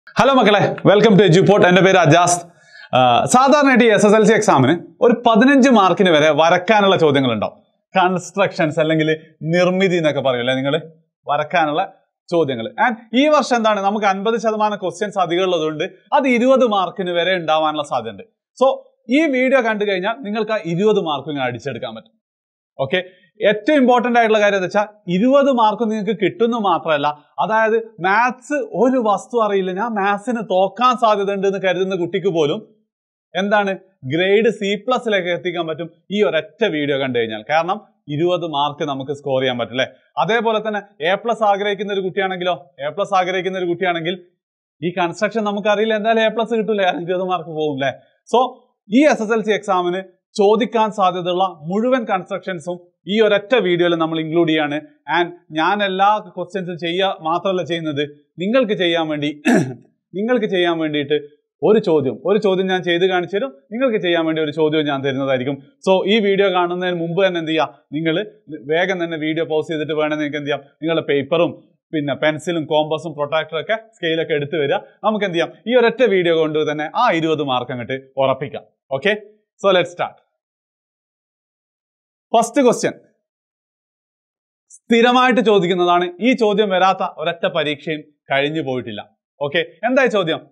hello മക്കളെ welcome to എജുപോർട്ട് എൻ്റെ പേര് അജാസ് ആ, സാധാരണയായിട്ട് ഈ എസ് എസ് എൽ സി എക്സാമിന് ഒരു പതിനഞ്ച് മാർക്കിന് വരെ വരക്കാനുള്ള ചോദ്യങ്ങളുണ്ടാവും കൺസ്ട്രക്ഷൻസ് അല്ലെങ്കിൽ നിർമ്മിതി എന്നൊക്കെ പറയൂല്ലേ നിങ്ങൾ വരക്കാനുള്ള ചോദ്യങ്ങൾ ആൻഡ് ഈ വർഷം എന്താണ് നമുക്ക് അൻപത് ശതമാനം ക്വസ്റ്റ്യൻസ് അധികമുള്ളതുകൊണ്ട് അത് ഇരുപത് മാർക്കിന് വരെ ഉണ്ടാവാനുള്ള സാധ്യതയുണ്ട് സോ ഈ വീഡിയോ കണ്ടു കഴിഞ്ഞാൽ നിങ്ങൾക്ക് ആ ഇരുപത് മാർക്കും ഇങ്ങനെ അടിച്ചെടുക്കാൻ പറ്റും ഓക്കെ ഏറ്റവും ഇമ്പോർട്ടന്റ് ആയിട്ടുള്ള കാര്യം എന്താ വെച്ചാൽ ഇരുപത് മാർക്ക് നിങ്ങൾക്ക് കിട്ടുന്നു മാത്രമല്ല അതായത് മാത്സ് ഒരു വസ്തു അറിയില്ല ഞാൻ മാത്സിന് തോക്കാൻ സാധ്യത ഉണ്ട് എന്ന് കരുതുന്ന കുട്ടിക്ക് പോലും എന്താണ് ഗ്രേഡ് സി പ്ലസിലേക്ക് എത്തിക്കാൻ പറ്റും ഈ ഒരൊറ്റ വീഡിയോ കണ്ടു കഴിഞ്ഞാൽ കാരണം ഇരുപത് മാർക്ക് നമുക്ക് സ്കോർ ചെയ്യാൻ പറ്റും അല്ലേ അതേപോലെ തന്നെ എ പ്ലസ് ആഗ്രഹിക്കുന്ന ഒരു കുട്ടിയാണെങ്കിലോ എ പ്ലസ് ആഗ്രഹിക്കുന്ന ഒരു കുട്ടിയാണെങ്കിൽ ഈ കൺസ്ട്രക്ഷൻ നമുക്കറിയില്ല എന്തായാലും എ പ്ലസ് കിട്ടൂലേ ഇരുപത് മാർക്ക് പോകും അല്ലേ സോ ഈ എസ് എസ് എൽ സി എക്സാമിന് ചോദിക്കാൻ സാധ്യതയുള്ള മുഴുവൻ കൺസ്ട്രക്ഷൻസും ഈ ഒരൊറ്റ വീഡിയോയിൽ നമ്മൾ ഇൻക്ലൂഡ് ചെയ്യാണ് ആൻഡ് ഞാൻ എല്ലാ ക്വസ്റ്റ്യൻസും ചെയ്യുക മാത്രമല്ല ചെയ്യുന്നത് നിങ്ങൾക്ക് ചെയ്യാൻ വേണ്ടി നിങ്ങൾക്ക് ചെയ്യാൻ വേണ്ടിയിട്ട് ഒരു ചോദ്യം ഒരു ചോദ്യം ഞാൻ ചെയ്ത് കാണിച്ചു തരും നിങ്ങൾക്ക് ചെയ്യാൻ വേണ്ടി ഒരു ചോദ്യം ഞാൻ തരുന്നതായിരിക്കും സോ ഈ വീഡിയോ കാണുന്നതിന് മുമ്പ് തന്നെ എന്ത് ചെയ്യാം നിങ്ങൾ വേഗം തന്നെ വീഡിയോ പോസ് ചെയ്തിട്ട് വേണമെങ്കിൽ നിങ്ങൾക്ക് എന്ത് ചെയ്യാം നിങ്ങളുടെ പേപ്പറും പിന്നെ പെൻസിലും കോമ്പസും പ്രൊട്ടാക്ടറും ഒക്കെ സ്കെയിലൊക്കെ എടുത്തു വരിക നമുക്ക് എന്ത് ചെയ്യാം ഈ ഒരൊറ്റ വീഡിയോ കൊണ്ട് തന്നെ ആ ഇരുപത് മാർക്ക് അങ്ങോട്ട് ഉറപ്പിക്കാം okay so let start first question സ്ഥിരമായിട്ട് ചോദിക്കുന്നതാണ് ഈ ചോദ്യം വരാത്ത ഒരൊറ്റ പരീക്ഷയും കഴിഞ്ഞു പോയിട്ടില്ല ഓക്കെ എന്തായി ചോദ്യം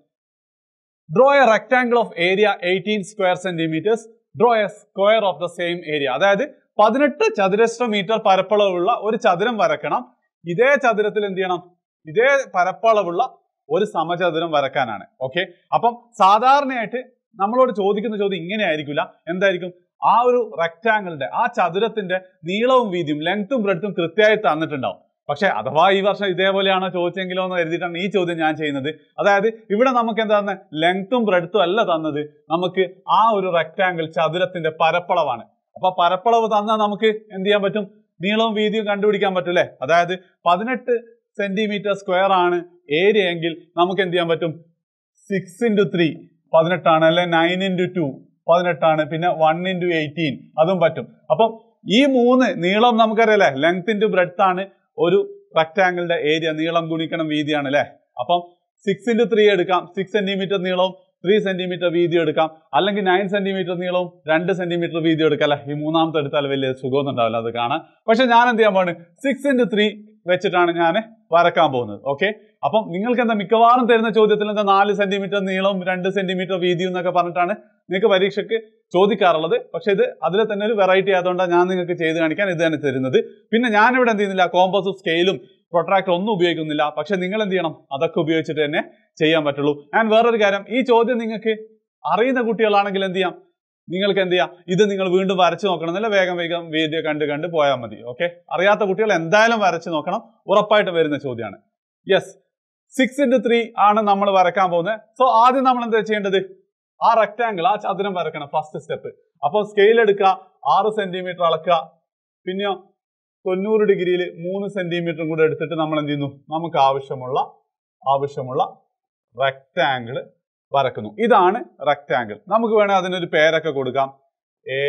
draw a rectangle of area eighteen square centimetres draw a square of the same area അതായത് പതിനെട്ട് ചതുരശ്ര മീറ്റർ പരപ്പളവുള്ള ഒരു ചതുരം വരക്കണം ഇതേ ചതുരത്തിൽ എന്ത് ചെയ്യണം ഇതേ പരപ്പളവുള്ള ഒരു സമചതുരം വരക്കാനാണ് ഓക്കെ അപ്പം സാധാരണയായിട്ട് നമ്മളോട് ചോദിക്കുന്ന ചോദ്യം ഇങ്ങനെ ആയിരിക്കില്ല എന്തായിരിക്കും ആ ഒരു റെക്ടാങ്കിളിന്റെ ആ ചതുരത്തിന്റെ നീളവും വീതിയും ലെങ്ത്തും ബ്രെഡ്ത്തും കൃത്യമായി തന്നിട്ടുണ്ടാവും പക്ഷെ അഥവാ ഈ വർഷം ഇതേപോലെയാണോ ചോദിച്ചെങ്കിലോ എന്ന് കരുതിയിട്ടാണ് ഈ ചോദ്യം ഞാൻ ചെയ്യുന്നത് അതായത് ഇവിടെ നമുക്ക് എന്താ തന്നെ ലെങ്ത്തും ബ്രെഡ്ത്തും അല്ല തന്നത് നമുക്ക് ആ ഒരു റെക്ടാങ്കിൾ ചതുരത്തിന്റെ പരപ്പളവാണ് അപ്പൊ പരപ്പളവ് തന്നാൽ നമുക്ക് എന്ത് ചെയ്യാൻ പറ്റും നീളവും വീതിയും കണ്ടുപിടിക്കാൻ പറ്റും അല്ലേ അതായത് പതിനെട്ട് സെന്റിമീറ്റർ സ്ക്വയർ ആണ് ഏരിയ എങ്കിൽ നമുക്ക് എന്ത് ചെയ്യാൻ പറ്റും സിക്സ് ഇൻറ്റു ത്രീ പതിനെട്ടാണ് അല്ലെ നയൻ ഇൻറ്റു ടു പതിനെട്ടാണ് പിന്നെ വൺ ഇൻറ്റു എയ്റ്റീൻ അതും പറ്റും അപ്പം ഈ മൂന്ന് നീളം നമുക്കറിയാലേ ലെങ്ത് ഇൻറ്റു ബ്രെഡ്ത്ത് ആണ് ഒരു റെക്ടാങ്കിളിന്റെ ഏരിയ നീളം ഗുണിക്കണം വീതിയാണ് അല്ലെ അപ്പം സിക്സ് ഇൻറ്റു ത്രീ എടുക്കാം സിക്സ് സെന്റിമീറ്റർ നീളവും ത്രീ സെന്റിമീറ്റർ വീതി എടുക്കാം അല്ലെങ്കിൽ നയൻ സെന്റിമീറ്റർ നീളവും രണ്ട് സെന്റിമീറ്റർ വീതി എടുക്കാം അല്ലെ ഈ മൂന്നാമത്തെ എടുത്താൽ വലിയ സുഖമൊന്നും ഉണ്ടാവില്ല അത് കാണാൻ പക്ഷെ ഞാൻ എന്ത് ചെയ്യാൻ പോകുന്നത് സിക്സ് ഇൻറ്റു ത്രീ വെച്ചിട്ടാണ് ഞാൻ വരക്കാൻ പോകുന്നത് ഓക്കെ അപ്പം നിങ്ങൾക്ക് എന്താ മിക്കവാറും തരുന്ന ചോദ്യത്തിൽ എന്താ നാല് സെന്റിമീറ്റർ നീളവും രണ്ട് സെന്റിമീറ്റർ വീതിയും എന്നൊക്കെ പറഞ്ഞിട്ടാണ് നിങ്ങൾക്ക് പരീക്ഷയ്ക്ക് ചോദിക്കാറുള്ളത് പക്ഷെ ഇത് അതിൽ തന്നെ ഒരു വെറൈറ്റി ആയതുകൊണ്ടാണ് ഞാൻ നിങ്ങൾക്ക് ചെയ്ത് കാണിക്കാൻ ഇത് തന്നെ തരുന്നത് പിന്നെ ഞാനിവിടെ എന്ത് ചെയ്യുന്നില്ല കോമ്പസും സ്കെയിലും പ്രൊട്രാക്ടർ ഒന്നും ഉപയോഗിക്കുന്നില്ല പക്ഷെ നിങ്ങൾ എന്ത് ചെയ്യണം അതൊക്കെ ഉപയോഗിച്ചിട്ട് തന്നെ ചെയ്യാൻ പറ്റുള്ളൂ ആൻഡ് വേറൊരു കാര്യം ഈ ചോദ്യം നിങ്ങൾക്ക് അറിയുന്ന കുട്ടികളാണെങ്കിൽ എന്ത് ചെയ്യാം നിങ്ങൾക്ക് എന്ത് ചെയ്യാം ഇത് നിങ്ങൾ വീണ്ടും വരച്ചു നോക്കണം എന്നല്ല വേഗം വേഗം വീഡിയോ കണ്ട് കണ്ട് പോയാൽ മതി ഓക്കെ അറിയാത്ത കുട്ടികൾ എന്തായാലും വരച്ചു നോക്കണം ഉറപ്പായിട്ട് വരുന്ന ചോദ്യമാണ് യെസ് സിക്സ് ഇൻറ്റു ത്രീ ആണ് നമ്മൾ വരക്കാൻ പോകുന്നത് സോ ആദ്യം നമ്മൾ എന്താ ചെയ്യേണ്ടത് ആ റെക്ടാങ്കിൾ ആ ചതുരം വരക്കണം ഫസ്റ്റ് സ്റ്റെപ്പ് അപ്പോൾ സ്കെയിൽ എടുക്കുക ആറ് സെന്റിമീറ്റർ അളക്കുക പിന്നെയോ തൊണ്ണൂറ് ഡിഗ്രിയിൽ മൂന്ന് സെന്റിമീറ്ററും കൂടെ എടുത്തിട്ട് നമ്മൾ എന്ത് ചെയ്യുന്നു നമുക്ക് ആവശ്യമുള്ള ആവശ്യമുള്ള റെക്ടാങ്കിൾ വരക്കുന്നു ഇതാണ് റെക്ടാങ്കിൾ നമുക്ക് വേണേൽ അതിനൊരു പേരൊക്കെ കൊടുക്കാം A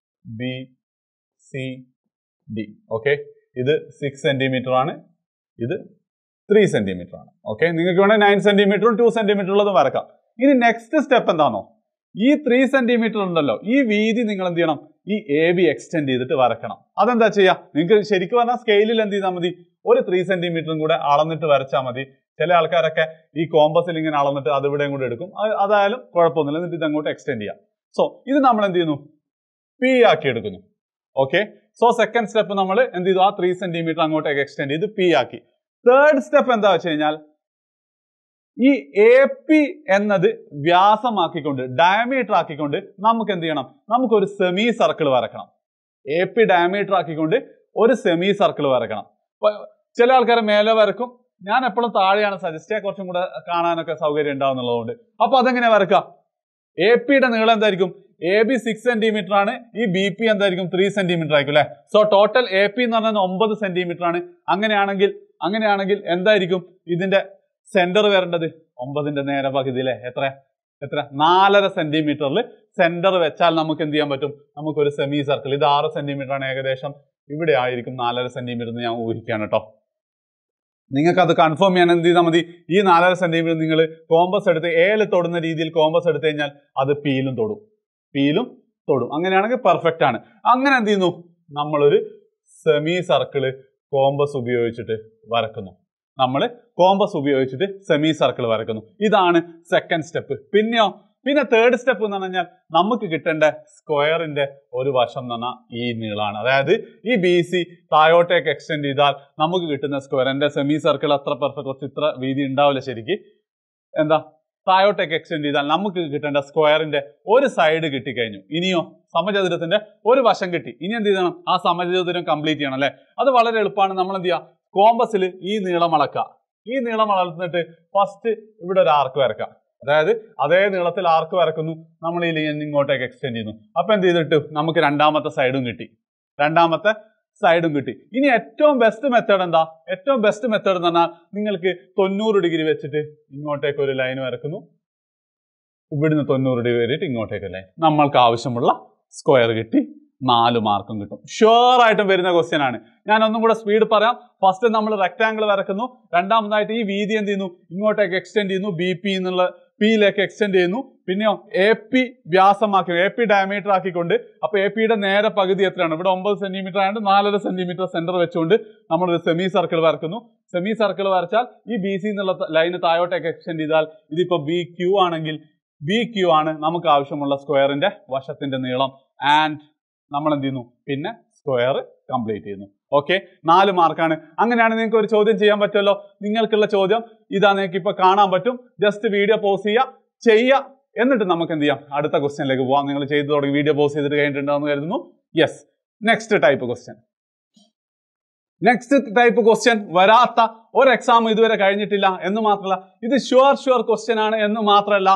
B C D okay ഇത് സിക്സ് സെന്റിമീറ്റർ ആണ് ഇത് ത്രീ സെന്റിമീറ്റർ ആണ് ഓക്കെ നിങ്ങൾക്ക് വേണേൽ നയൻ സെന്റിമീറ്ററും ടു സെന്റിമീറ്റർ ഉള്ളതും വരക്കാം ഇനി നെക്സ്റ്റ് സ്റ്റെപ്പ് എന്താണോ ഈ ത്രീ സെന്റിമീറ്റർ ഉണ്ടല്ലോ ഈ വീതി നിങ്ങൾ എന്ത് ചെയ്യണം ഈ എ ബി എക്സ്റ്റെൻഡ് ചെയ്തിട്ട് വരക്കണം അതെന്താ ചെയ്യാ നിങ്ങൾക്ക് ശരിക്കും പറഞ്ഞാൽ സ്കെയിലിൽ എന്ത് ചെയ്താൽ മതി ഒരു ത്രീ സെന്റിമീറ്ററും കൂടെ അളന്നിട്ട് വരച്ചാൽ മതി ചില ആൾക്കാരൊക്കെ ഈ കോമ്പസിൽ ഇങ്ങനെ അളന്നിട്ട് അത് ഇവിടെയും കൂടെ എടുക്കും അത് അതായാലും കുഴപ്പമൊന്നുമില്ല എന്നിട്ട് ഇത് അങ്ങോട്ട് എക്സ്റ്റെൻഡ് ചെയ്യാം സോ ഇത് നമ്മൾ എന്ത് ചെയ്യുന്നു പി ആക്കി എടുക്കുന്നു ഓക്കെ സോ സെക്കൻഡ് സ്റ്റെപ്പ് നമ്മൾ എന്ത് ചെയ്തു ആ ത്രീ സെന്റിമീറ്റർ അങ്ങോട്ടേക്ക് എക്സ്റ്റെൻഡ് ചെയ്ത് പി ആക്കി തേർഡ് സ്റ്റെപ്പ് എന്താ വെച്ച് കഴിഞ്ഞാൽ ഈ എ പി എന്നത് വ്യാസമാക്കിക്കൊണ്ട് ഡയമീറ്റർ ആക്കിക്കൊണ്ട് നമുക്ക് എന്ത് ചെയ്യണം നമുക്കൊരു സെമി സർക്കിൾ വരക്കണം എ പി ഡയമീറ്റർ ആക്കിക്കൊണ്ട് ഒരു സെമി സർക്കിൾ വരക്കണം അപ്പൊ ചില ആൾക്കാർ മേലെ വരക്കും ഞാൻ എപ്പോഴും താഴെയാണ് സജസ്റ്റ് ചെയ്യുക കുറച്ചും കൂടെ കാണാനൊക്കെ സൗകര്യം ഉണ്ടാവുന്നുള്ളതുകൊണ്ട് അപ്പൊ അതെങ്ങനെ വരക്കാം എ പിയുടെ നീളം എന്തായിരിക്കും എ ബി സിക്സ് സെന്റിമീറ്റർ ആണ് ഈ ബി പി എന്തായിരിക്കും ത്രീ സെന്റിമീറ്റർ ആയിരിക്കും അല്ലെ സോ ടോട്ടൽ എ പി എന്ന് പറഞ്ഞാൽ ഒമ്പത് സെന്റിമീറ്റർ ആണ് അങ്ങനെയാണെങ്കിൽ അങ്ങനെയാണെങ്കിൽ എന്തായിരിക്കും ഇതിന്റെ സെന്റർ വരേണ്ടത് ഒമ്പതിന്റെ നേരെ പകുതി അല്ലേ എത്ര എത്ര നാലര സെന്റിമീറ്ററിൽ സെന്റർ വെച്ചാൽ നമുക്ക് എന്ത് ചെയ്യാൻ പറ്റും നമുക്കൊരു സെമി സർക്കിൾ ഇത് ആറ് സെന്റിമീറ്റർ ആണ് ഏകദേശം ഇവിടെ ആയിരിക്കും നാലര സെന്റിമീറ്റർ എന്ന് ഞാൻ ഊഹിക്കുകയാണ് കേട്ടോ നിങ്ങൾക്ക് അത് കൺഫേം ചെയ്യാൻ എന്ത് ചെയ്താൽ മതി ഈ നാലര സെന്റിമീറ്റർ നിങ്ങൾ കോമ്പസ് എടുത്ത് ഏല് തൊടുന്ന രീതിയിൽ കോമ്പസ് എടുത്തു കഴിഞ്ഞാൽ അത് പീലും തൊടും പീലും തൊടും അങ്ങനെയാണെങ്കിൽ പെർഫെക്റ്റ് ആണ് അങ്ങനെ എന്ത് ചെയ്യുന്നു നമ്മളൊരു സെമി സർക്കിള് കോമ്പസ് ഉപയോഗിച്ചിട്ട് വരക്കുന്നു നമ്മൾ കോമ്പസ് ഉപയോഗിച്ചിട്ട് സെമി സർക്കിൾ വരക്കുന്നു ഇതാണ് സെക്കൻഡ് സ്റ്റെപ്പ് പിന്നെയോ പിന്നെ തേർഡ് സ്റ്റെപ്പ് എന്ന് പറഞ്ഞാൽ നമുക്ക് കിട്ടേണ്ട സ്ക്വയറിന്റെ ഒരു വശം എന്ന് പറഞ്ഞാൽ ഈ നീളാണ് അതായത് ഈ ബി സി താഴോട്ടേക്ക് എക്സ്റ്റെൻഡ് ചെയ്താൽ നമുക്ക് കിട്ടുന്ന സ്ക്വയർ എന്റെ സെമി സർക്കിൾ അത്ര പെർഫെക്റ്റ് കുറച്ച് ഇത്ര വീതി ഉണ്ടാവില്ല ശരിക്ക് എന്താ താഴോട്ടേക്ക് എക്സ്റ്റെൻഡ് ചെയ്താൽ നമുക്ക് കിട്ടേണ്ട സ്ക്വയറിന്റെ ഒരു സൈഡ് കിട്ടിക്കഴിഞ്ഞു ഇനിയോ സമചതുരത്തിന്റെ ഒരു വശം കിട്ടി ഇനി എന്ത് ചെയ്യണം ആ സമചതുരം കംപ്ലീറ്റ് ചെയ്യണം അല്ലെ അത് വളരെ എളുപ്പമാണ് നമ്മൾ എന്ത് ചെയ്യുക കോമ്പസിൽ ഈ നീളം അളക്കുക ഈ നീളം അളന്നിട്ട് ഫസ്റ്റ് ഇവിടെ ഒരു ആർക്ക് വരക്കാം അതായത് അതേ നീളത്തിൽ ആർക്ക് വരക്കുന്നു നമ്മൾ ഈ ലൈൻ ഇങ്ങോട്ടേക്ക് എക്സ്റ്റെൻഡ് ചെയ്യുന്നു അപ്പൊ എന്ത് ചെയ്തിട്ട് നമുക്ക് രണ്ടാമത്തെ സൈഡും കിട്ടി രണ്ടാമത്തെ സൈഡും കിട്ടി ഇനി ഏറ്റവും ബെസ്റ്റ് മെത്തേഡ് എന്താ ഏറ്റവും ബെസ്റ്റ് മെത്തേഡ് എന്ന് പറഞ്ഞാൽ നിങ്ങൾക്ക് തൊണ്ണൂറ് ഡിഗ്രി വെച്ചിട്ട് ഇങ്ങോട്ടേക്ക് ഒരു ലൈൻ വരക്കുന്നു ഇവിടുന്ന് തൊണ്ണൂറ് ഡിഗ്രി വരെയിട്ട് ഇങ്ങോട്ടേക്ക് ലൈൻ നമ്മൾക്ക് ആവശ്യമുള്ള സ്ക്വയർ കിട്ടി നാല് മാർക്കും കിട്ടും ഷുവർ ആയിട്ടും വരുന്ന ക്വസ്റ്റ്യൻ ആണ് ഞാൻ ഒന്നും കൂടെ സ്പീഡ് പറയാം ഫസ്റ്റ് നമ്മൾ റെക്ടാങ്കിൾ വരക്കുന്നു രണ്ടാമതായിട്ട് ഈ വീതി എന്ത് ചെയ്യുന്നു ഇങ്ങോട്ടേക്ക് എക്സ്റ്റെൻഡ് ചെയ്യുന്നു ബി പി എന്നുള്ള പിയിലേക്ക് എക്സ്റ്റെൻഡ് ചെയ്യുന്നു പിന്നെയോ എ പി വ്യാസമാക്കി എ പി ഡയമീറ്റർ ആക്കിക്കൊണ്ട് അപ്പൊ എ പിയുടെ നേരെ പകുതി എത്രയാണ് ഇവിടെ ഒമ്പത് സെന്റിമീറ്റർ ആയതുകൊണ്ട് നാലര സെന്റിമീറ്റർ സെന്റർ വെച്ചുകൊണ്ട് നമ്മൾ ഒരു സെമി സർക്കിൾ വരക്കുന്നു സെമി സർക്കിൾ വരച്ചാൽ ഈ ബി സി എന്നുള്ള ലൈന് താഴോട്ടേക്ക് എക്സ്റ്റെൻഡ് ചെയ്താൽ ഇതിപ്പോ ബി ക്യൂ ആണെങ്കിൽ ബി ക്യൂ ആണ് നമുക്ക് ആവശ്യമുള്ള സ്ക്വയറിന്റെ വശത്തിന്റെ നീളം ആൻഡ് നമ്മൾ എന്ത് ചെയ്യുന്നു പിന്നെ സ്ക്വയർ കംപ്ലീറ്റ് ചെയ്യുന്നു ഓക്കെ നാല് മാർക്കാണ് അങ്ങനെയാണ് നിങ്ങൾക്ക് ഒരു ചോദ്യം ചെയ്യാൻ പറ്റുമല്ലോ നിങ്ങൾക്കുള്ള ചോദ്യം ഇതാ നിങ്ങൾക്ക് ഇപ്പൊ കാണാൻ പറ്റും ജസ്റ്റ് വീഡിയോ പോസ് ചെയ്യുക ചെയ്യുക എന്നിട്ട് നമുക്ക് എന്ത് ചെയ്യാം അടുത്ത ക്വസ്റ്റ്യനിലേക്ക് പോവാം നിങ്ങൾ ചെയ്തു തുടങ്ങി വീഡിയോ പോസ് ചെയ്തിട്ട് കഴിഞ്ഞിട്ടുണ്ടാവുമെന്ന് കരുതുന്നു yes next type question next type question വരാത്ത ഒരു എക്സാം ഇതുവരെ കഴിഞ്ഞിട്ടില്ല എന്ന് മാത്രമല്ല ഇത് ഷുവർ ഷുവർ ക്വസ്റ്റ്യൻ ആണ് എന്ന് മാത്രമല്ല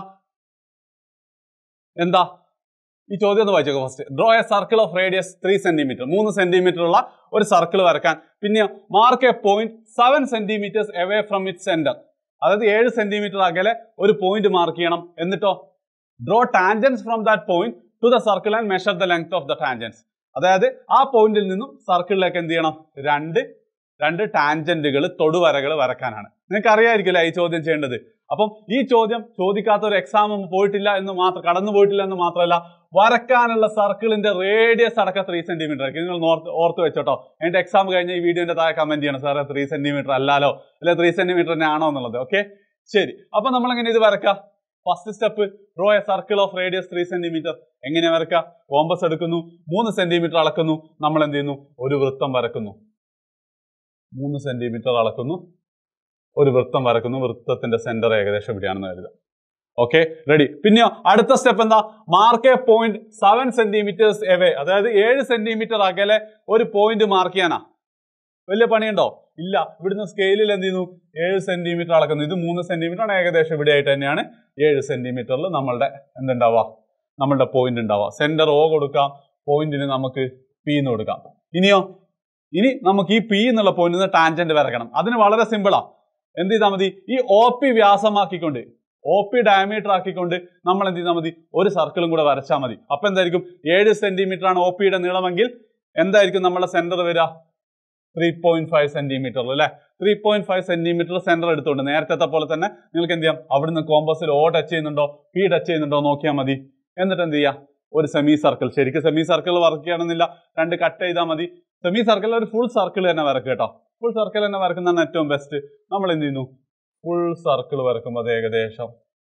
എന്താ ഈ ചോദ്യം ഒന്ന് വായിച്ചേക്കോ first draw a circle of radius three centimetre മൂന്ന് സെന്റിമീറ്റർ ഉള്ള ഒരു സർക്കിൾ വരക്കാൻ പിന്നെ mark a point seven centimetres away from it centre അതായത് ഏഴ് സെന്റിമീറ്റർ അകലെ ഒരു പോയിന്റ് മാർക്ക് ചെയ്യണം എന്നിട്ടോ draw tangents from that point to the circle and measure the length of the tangents അതായത് ആ പോയിന്റിൽ നിന്നും സർക്കിളിലേക്ക് എന്ത് ചെയ്യണം രണ്ട് രണ്ട് ടാൻജന്റുകൾ തൊടുവരകൾ വരക്കാനാണ് നിങ്ങൾക്ക് അറിയായിരിക്കില്ല ഈ ചോദ്യം ചെയ്യേണ്ടത് അപ്പം ഈ ചോദ്യം ചോദിക്കാത്ത ഒരു എക്സാം പോയിട്ടില്ല എന്ന് മാത്രം കടന്നു പോയിട്ടില്ല എന്ന് മാത്രമല്ല വരക്കാനുള്ള സർക്കിളിന്റെ റേഡിയസ് അടക്കം ത്രീ സെന്റിമീറ്റർ ആയിരിക്കും നിങ്ങൾ ഓർത്ത് ഓർത്ത് വെച്ചോട്ടോ എന്റെ എക്സാം കഴിഞ്ഞ ഈ വീഡിയോന്റെ താഴെ കമന്റ് ചെയ്യണം സാറേ ത്രീ സെന്റിമീറ്റർ അല്ലാലോ അല്ലെ ത്രീ സെന്റിമീറ്റർ തന്നെ ആണോ എന്നുള്ളത് ഓക്കെ ശരി അപ്പൊ നമ്മൾ എങ്ങനെ ഇത് വരക്കാം first step draw a circle of radius three centimetre എങ്ങനെ വരക്കുക കോമ്പസ് എടുക്കുന്നു മൂന്ന് സെന്റിമീറ്റർ അളക്കുന്നു നമ്മൾ എന്ത് ചെയ്യുന്നു ഒരു വൃത്തം വരക്കുന്നു മൂന്ന് സെന്റിമീറ്റർ അളക്കുന്നു ഒരു വൃത്തം വരക്കുന്നു വൃത്തത്തിന്റെ സെന്റർ ഏകദേശം ഇവിടെയാണെന്ന് കരുതുക ഓക്കെ റെഡി പിന്നെയോ അടുത്ത സ്റ്റെപ്പ് എന്താ mark a point seven centimetres away അതായത് ഏഴ് സെന്റിമീറ്റർ അകലെ ഒരു പോയിന്റ് മാർക്ക് ചെയ്യാനാ വലിയ പണിയുണ്ടോ ഇല്ല ഇവിടുന്ന് സ്കെയിലിൽ എന്ത് ചെയ്യുന്നു ഏഴ് സെന്റിമീറ്റർ അളക്കുന്നു ഇത് മൂന്ന് സെന്റിമീറ്റർ ആണ് ഏകദേശം ഇവിടെ ആയിട്ട് തന്നെയാണ് ഏഴ് സെന്റിമീറ്ററിൽ നമ്മളുടെ എന്തുണ്ടാവുക നമ്മളുടെ പോയിന്റ് ഉണ്ടാവുക സെന്റർ ഓ കൊടുക്കാം പോയിന്റിന് നമുക്ക് പി എന്ന് കൊടുക്കാം ഇനിയോ ഇനി നമുക്ക് ഈ പി എന്നുള്ള പോയിന്റിൽ നിന്ന് ടാൻജന്റ് വരക്കണം അതിന് വളരെ സിമ്പിളാ എന്ത് ചെയ്താൽ മതി ഈ ഒ പി വ്യാസമാക്കിക്കൊണ്ട് ഒ പി ഡയമീറ്റർ ആക്കിക്കൊണ്ട് നമ്മൾ എന്ത് ചെയ്താൽ മതി ഒരു സർക്കിളും കൂടെ വരച്ചാൽ മതി അപ്പൊ എന്തായിരിക്കും ഏഴ് സെന്റിമീറ്റർ ആണ് ഒ പിയുടെ നീളമെങ്കിൽ എന്തായിരിക്കും നമ്മുടെ സെന്റർ വരിക ത്രീ പോയിന്റ് ഫൈവ് സെന്റിമീറ്റർ അല്ലെ three point five centimetre centre എടുത്തുകൊണ്ട് നേരത്തെ പോലെ തന്നെ നിങ്ങൾക്ക് എന്ത് ചെയ്യാം അവിടുന്ന് കോമ്പസിൽ ഓ ടച്ച് ചെയ്യുന്നുണ്ടോ പി ടച്ച് ചെയ്യുന്നുണ്ടോ നോക്കിയാൽ മതി എന്നിട്ട് എന്ത് ചെയ്യാം ഒരു സെമി സർക്കിൾ ശരിക്കും സെമി സർക്കിൾ വർക്ക് ചെയ്യണമെന്നില്ല രണ്ട് കട്ട് ചെയ്താൽ മതി സെമി സർക്കിൾ ഒരു ഫുൾ സർക്കിൾ തന്നെ വരക്കുക കേട്ടോ ഫുൾ സർക്കിൾ തന്നെ വരക്കുന്നതാണ് ഏറ്റവും ബെസ്റ്റ് നമ്മൾ എന്ത് ചെയ്യുന്നു ഫുൾ സർക്കിൾ വരക്കുമ്പോൾ അത് ഏകദേശം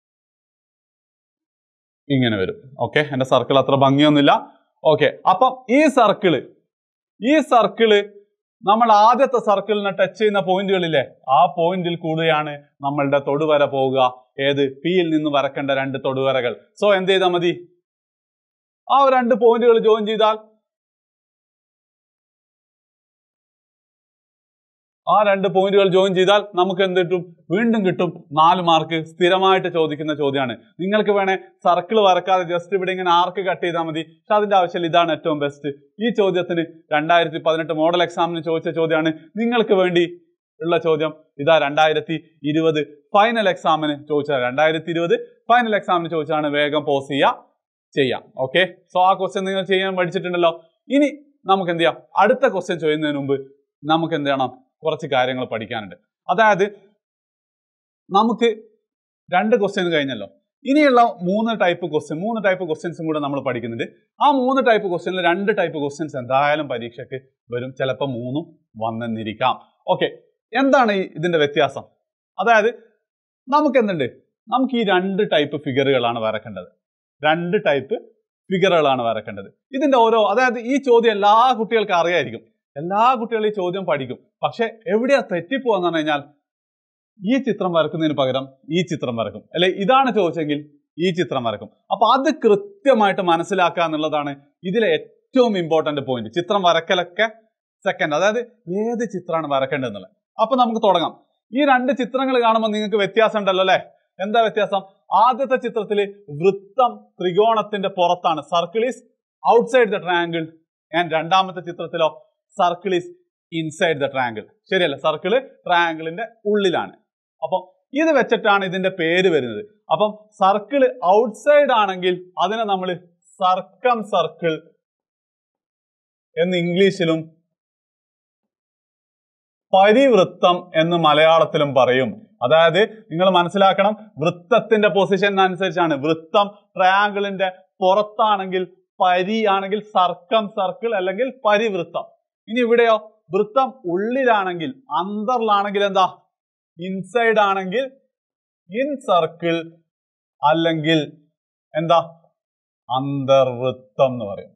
ഇങ്ങനെ വരും ഓക്കെ എന്റെ സർക്കിൾ അത്ര ഭംഗിയൊന്നുമില്ല ഓക്കെ അപ്പം ഈ സർക്കിള് ഈ സർക്കിള് നമ്മൾ ആദ്യത്തെ സർക്കിളിനെ ടച്ച് ചെയ്യുന്ന പോയിന്റുകളില്ലേ ആ പോയിന്റിൽ കൂടെയാണ് നമ്മളുടെ തൊടുവര പോവുക ഏത് പിയിൽ നിന്ന് വരക്കേണ്ട രണ്ട് തൊടുവരകൾ സോ എന്ത് ചെയ്താൽ മതി ആ രണ്ട് പോയിന്റുകൾ ജോയിൻ ചെയ്താൽ ആ രണ്ട് പോയിന്റുകൾ ജോയിൻ ചെയ്താൽ നമുക്ക് എന്ത് കിട്ടും വീണ്ടും കിട്ടും നാല് മാർക്ക് സ്ഥിരമായിട്ട് ചോദിക്കുന്ന ചോദ്യമാണ് നിങ്ങൾക്ക് വേണേ സർക്കിൾ വരക്കാതെ ജസ്റ്റ് ഇവിടെ ഇങ്ങനെ ആർക്ക് കട്ട് ചെയ്താൽ മതി പക്ഷെ അതിന്റെ ആവശ്യമില്ല ഇതാണ് ഏറ്റവും ബെസ്റ്റ് ഈ ചോദ്യത്തിന് രണ്ടായിരത്തി പതിനെട്ട് മോഡൽ എക്സാമിന് ചോദിച്ച ചോദ്യമാണ് നിങ്ങൾക്ക് വേണ്ടി ഉള്ള ചോദ്യം ഇതാ രണ്ടായിരത്തി ഇരുപത് ഫൈനൽ എക്സാമിന് ചോദിച്ചത് രണ്ടായിരത്തി ഇരുപത് ഫൈനൽ എക്സാമിന് ചോദിച്ചാണ് വേഗം പോസ് ചെയ്യുക ചെയ്യാം ഓക്കെ സോ ആ ക്വസ്റ്റ്യൻ നിങ്ങൾ ചെയ്യാൻ പഠിച്ചിട്ടുണ്ടല്ലോ ഇനി നമുക്ക് എന്ത് ചെയ്യാം അടുത്ത ക്വസ്റ്റ്യൻ ചെയ്യുന്നതിന് മുമ്പ് നമുക്ക് എന്ത് ചെയ്യണം കുറച്ച് കാര്യങ്ങൾ പഠിക്കാനുണ്ട് അതായത് നമുക്ക് രണ്ട് ക്വസ്റ്റ്യൻ കഴിഞ്ഞല്ലോ ഇനിയുള്ള മൂന്ന് ടൈപ്പ് ക്വസ്റ്റ്യൻ മൂന്ന് ടൈപ്പ് ക്വസ്റ്റ്യൻസും കൂടെ നമ്മൾ പഠിക്കുന്നുണ്ട് ആ മൂന്ന് ടൈപ്പ് ക്വസ്റ്റ്യനിൽ രണ്ട് ടൈപ്പ് ക്വസ്റ്റ്യൻസ് എന്തായാലും പരീക്ഷയ്ക്ക് വരും ചിലപ്പോൾ മൂന്നും വന്നെന്നിരിക്കാം ഓക്കെ എന്താണ് ഈ ഇതിന്റെ വ്യത്യാസം അതായത് നമുക്ക് എന്തുണ്ട് നമുക്ക് ഈ രണ്ട് ടൈപ്പ് ഫിഗറുകളാണ് വരക്കേണ്ടത് രണ്ട് ടൈപ്പ് ഫിഗറുകളാണ് വരക്കേണ്ടത് ഇതിന്റെ ഓരോ അതായത് ഈ ചോദ്യം എല്ലാ കുട്ടികൾക്കും അറിയായിരിക്കും എല്ലാ കുട്ടികളും ഈ ചോദ്യം പഠിക്കും പക്ഷെ എവിടെയാ തെറ്റിപ്പോവാന്ന് പറഞ്ഞു കഴിഞ്ഞാൽ ഈ ചിത്രം വരക്കുന്നതിന് പകരം ഈ ചിത്രം വരക്കും അല്ലെ ഇതാണ് ചോദിച്ചെങ്കിൽ ഈ ചിത്രം വരക്കും അപ്പൊ അത് കൃത്യമായിട്ട് മനസ്സിലാക്കുക എന്നുള്ളതാണ് ഇതിലെ ഏറ്റവും ഇമ്പോർട്ടന്റ് പോയിന്റ് ചിത്രം വരക്കലൊക്കെ സെക്കൻഡ് അതായത് ഏത് ചിത്രമാണ് വരക്കേണ്ടത് എന്നുള്ളത് അപ്പൊ നമുക്ക് തുടങ്ങാം ഈ രണ്ട് ചിത്രങ്ങൾ കാണുമ്പോൾ നിങ്ങൾക്ക് വ്യത്യാസം ഉണ്ടല്ലോ അല്ലെ എന്താ വ്യത്യാസം ആദ്യത്തെ ചിത്രത്തിൽ വൃത്തം ത്രികോണത്തിന്റെ പുറത്താണ് circle is outside the triangle and രണ്ടാമത്തെ ചിത്രത്തിലോ circle is inside the triangle ശരിയല്ല സർക്കിള് ട്രയാങ്കിളിന്റെ ഉള്ളിലാണ് അപ്പം ഇത് വെച്ചിട്ടാണ് ഇതിന്റെ പേര് വരുന്നത് അപ്പം സർക്കിള് ഔട്ട്സൈഡ് ആണെങ്കിൽ അതിനെ നമ്മൾ സർക്കം സർക്കിൾ എന്ന് ഇംഗ്ലീഷിലും പരിവൃത്തം എന്ന് മലയാളത്തിലും പറയും അതായത് നിങ്ങൾ മനസ്സിലാക്കണം വൃത്തത്തിന്റെ പൊസിഷൻ അനുസരിച്ചാണ് വൃത്തം ട്രയാങ്കിളിന്റെ പുറത്താണെങ്കിൽ പരി ആണെങ്കിൽ സർക്കം സർക്കിൾ അല്ലെങ്കിൽ പരിവൃത്തം ഇനി ഇവിടെയോ വൃത്തം ഉള്ളിലാണെങ്കിൽ അന്തറിലാണെങ്കിൽ എന്താ ഇൻസൈഡ് ആണെങ്കിൽ ഇൻ സർക്കിൾ അല്ലെങ്കിൽ എന്താ അന്തർവൃത്തം എന്ന് പറയും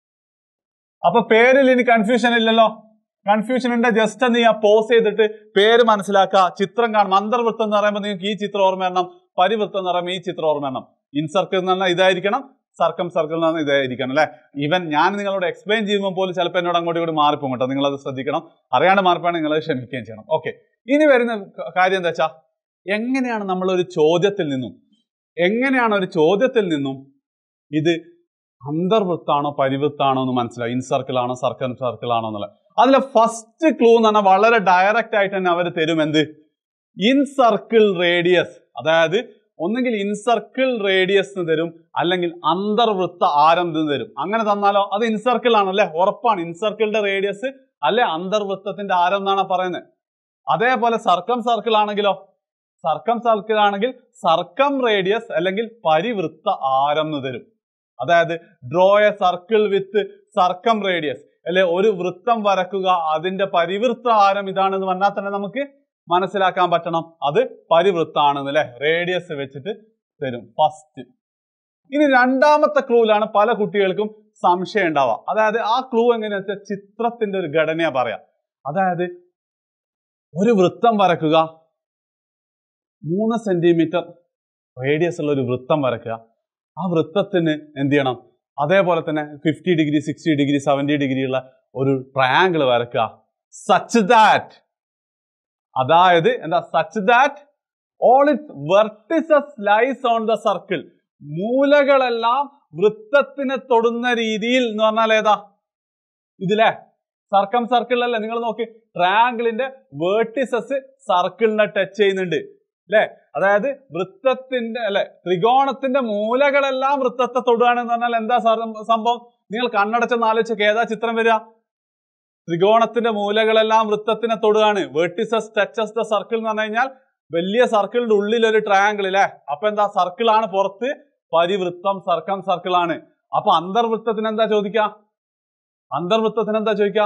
അപ്പൊ പേരിൽ ഇനി കൺഫ്യൂഷൻ ഇല്ലല്ലോ കൺഫ്യൂഷൻ ഉണ്ട് ജസ്റ്റ് ഒന്ന് ഞാൻ പോസ് ചെയ്തിട്ട് പേര് മനസ്സിലാക്കുക ചിത്രം കാണും അന്തർവൃത്തം എന്ന് പറയുമ്പോൾ നിങ്ങൾക്ക് ഈ ചിത്രം ഓർമ്മ വരണം പരിവൃത്തം എന്ന് പറയുമ്പോൾ ഈ ചിത്രം ഓർമ്മ വരണം ഇൻ സർക്കിൾ എന്ന് പറഞ്ഞാൽ ഇതായിരിക്കണം സർക്കം സർക്കിൾ എന്ന് പറഞ്ഞാൽ ഇതായിരിക്കണം അല്ലെ ഈവൻ ഞാൻ നിങ്ങളോട് എക്സ്പ്ലെയിൻ ചെയ്യുമ്പോൾ പോലും ചിലപ്പോൾ എന്നോട് അങ്ങോട്ട് ഇങ്ങോട്ട് മാറിപ്പോകും കേട്ടോ നിങ്ങളത് ശ്രദ്ധിക്കണം അറിയാണ്ട് മാറിപ്പോയാണെങ്കിൽ നിങ്ങൾ ക്ഷമിക്കുകയും ചെയ്യണം ഓക്കെ ഇനി വരുന്ന ക- കാര്യം എന്താ വെച്ചാൽ എങ്ങനെയാണ് നമ്മൾ ഒരു ചോദ്യത്തിൽ നിന്നും എങ്ങനെയാണ് ഒരു ചോദ്യത്തിൽ നിന്നും ഇത് അന്തർവൃത്താണോ പരിവൃത്താണോ എന്ന് മനസ്സിലാവും ഇൻ സർക്കിൾ ആണോ സർക്കിൾ സർക്കിൾ ആണോ എന്നുള്ളത് അതിലെ ഫസ്റ്റ് ക്ലൂ എന്ന് പറഞ്ഞാൽ വളരെ ഡയറക്റ്റ് ആയിട്ട് തന്നെ അവർ തരും എന്ത് ഇൻ സർക്കിൾ റേഡിയസ് അതായത് ഒന്നുകിൽ ഇൻ സർക്കിൾ റേഡിയസ് എന്ന് തരും അല്ലെങ്കിൽ അന്തർവൃത്ത ആരം എന്ന് തരും അങ്ങനെ തന്നാലോ അത് ഇൻ സർക്കിൾ ആണല്ലേ ഉറപ്പാണ് ഇൻ സർക്കിളിന്റെ റേഡിയസ് അല്ലെ അന്തർവൃത്തത്തിന്റെ ആരം എന്നാണ് പറയുന്നത് അതേപോലെ സർക്കം സർക്കിൾ ആണെങ്കിലോ സർക്കം സർക്കിൾ ആണെങ്കിൽ സർക്കം റേഡിയസ് അല്ലെങ്കിൽ പരിവൃത്ത ആരം എന്ന് തരും അതായത് draw a circle with circum radius അല്ലെ ഒരു വൃത്തം വരക്കുക അതിന്റെ പരിവൃത്ത ആരം ഇതാണെന്ന് പറഞ്ഞാൽ തന്നെ നമുക്ക് മനസ്സിലാക്കാൻ പറ്റണം അത് പരിവൃത്താണെന്ന് അല്ലെ റേഡിയസ് വെച്ചിട്ട് തരും ഫസ്റ്റ് ഇനി രണ്ടാമത്തെ ക്ലൂവിലാണ് പല കുട്ടികൾക്കും സംശയം ഉണ്ടാവുക അതായത് ആ ക്ലൂ എങ്ങനെയാ വെച്ചാൽ ചിത്രത്തിന്റെ ഒരു ഘടനയാ പറയാം അതായത് ഒരു വൃത്തം വരക്കുക മൂന്ന് സെന്റിമീറ്റർ റേഡിയസ് ഉള്ള ഒരു വൃത്തം വരക്കുക ആ വൃത്തത്തിന് എന്ത് ചെയ്യണം അതേപോലെ തന്നെ fifty degree sixty degree seventy degree ഉള്ള ഒരു ട്രയാങ്കിൾ വരക്കുക സച്ച് ദാറ്റ് അതായത് എന്താ such that all it vertices lies on the circle മൂലകളെല്ലാം വൃത്തത്തിനെ തൊടുന്ന രീതിയിൽ എന്ന് പറഞ്ഞാൽ ഏതാ ഇതിലെ സർക്കം സർക്കിളിലല്ലേ നിങ്ങൾ നോക്കി ട്രയാങ്കിളിന്റെ വേർട്ടിസസ് സർക്കിളിനെ ടച്ച് ചെയ്യുന്നുണ്ട് അല്ലെ അതായത് വൃത്തത്തിന്റെ അല്ലെ ത്രികോണത്തിന്റെ മൂലകളെല്ലാം വൃത്തത്തെ തൊടുകയാണെന്ന് പറഞ്ഞാൽ എന്താ സാർ- സംഭവം നിങ്ങൾ കണ്ണടച്ചെന്ന് ആലോചിച്ചൊക്കെ ഏതാ ചിത്രം വരിക ത്രികോണത്തിന്റെ മൂലകളെല്ലാം വൃത്തത്തിനെ തൊടുകയാണ് വേർട്ടിസസ് ടച്ചസ് ദ സർക്കിൾ എന്ന് പറഞ്ഞു കഴിഞ്ഞാൽ വലിയ സർക്കിളിന്റെ ഉള്ളിൽ ഒരു ട്രയാങ്കിൾ അല്ലെ അപ്പൊ എന്താ സർക്കിൾ ആണ് പുറത്ത് പരിവൃത്തം സർക്കം സർക്കിൾ ആണ് അപ്പൊ അന്തർവൃത്തത്തിന് എന്താ ചോദിക്ക അന്തർവൃത്തത്തിന് എന്താ ചോദിക്ക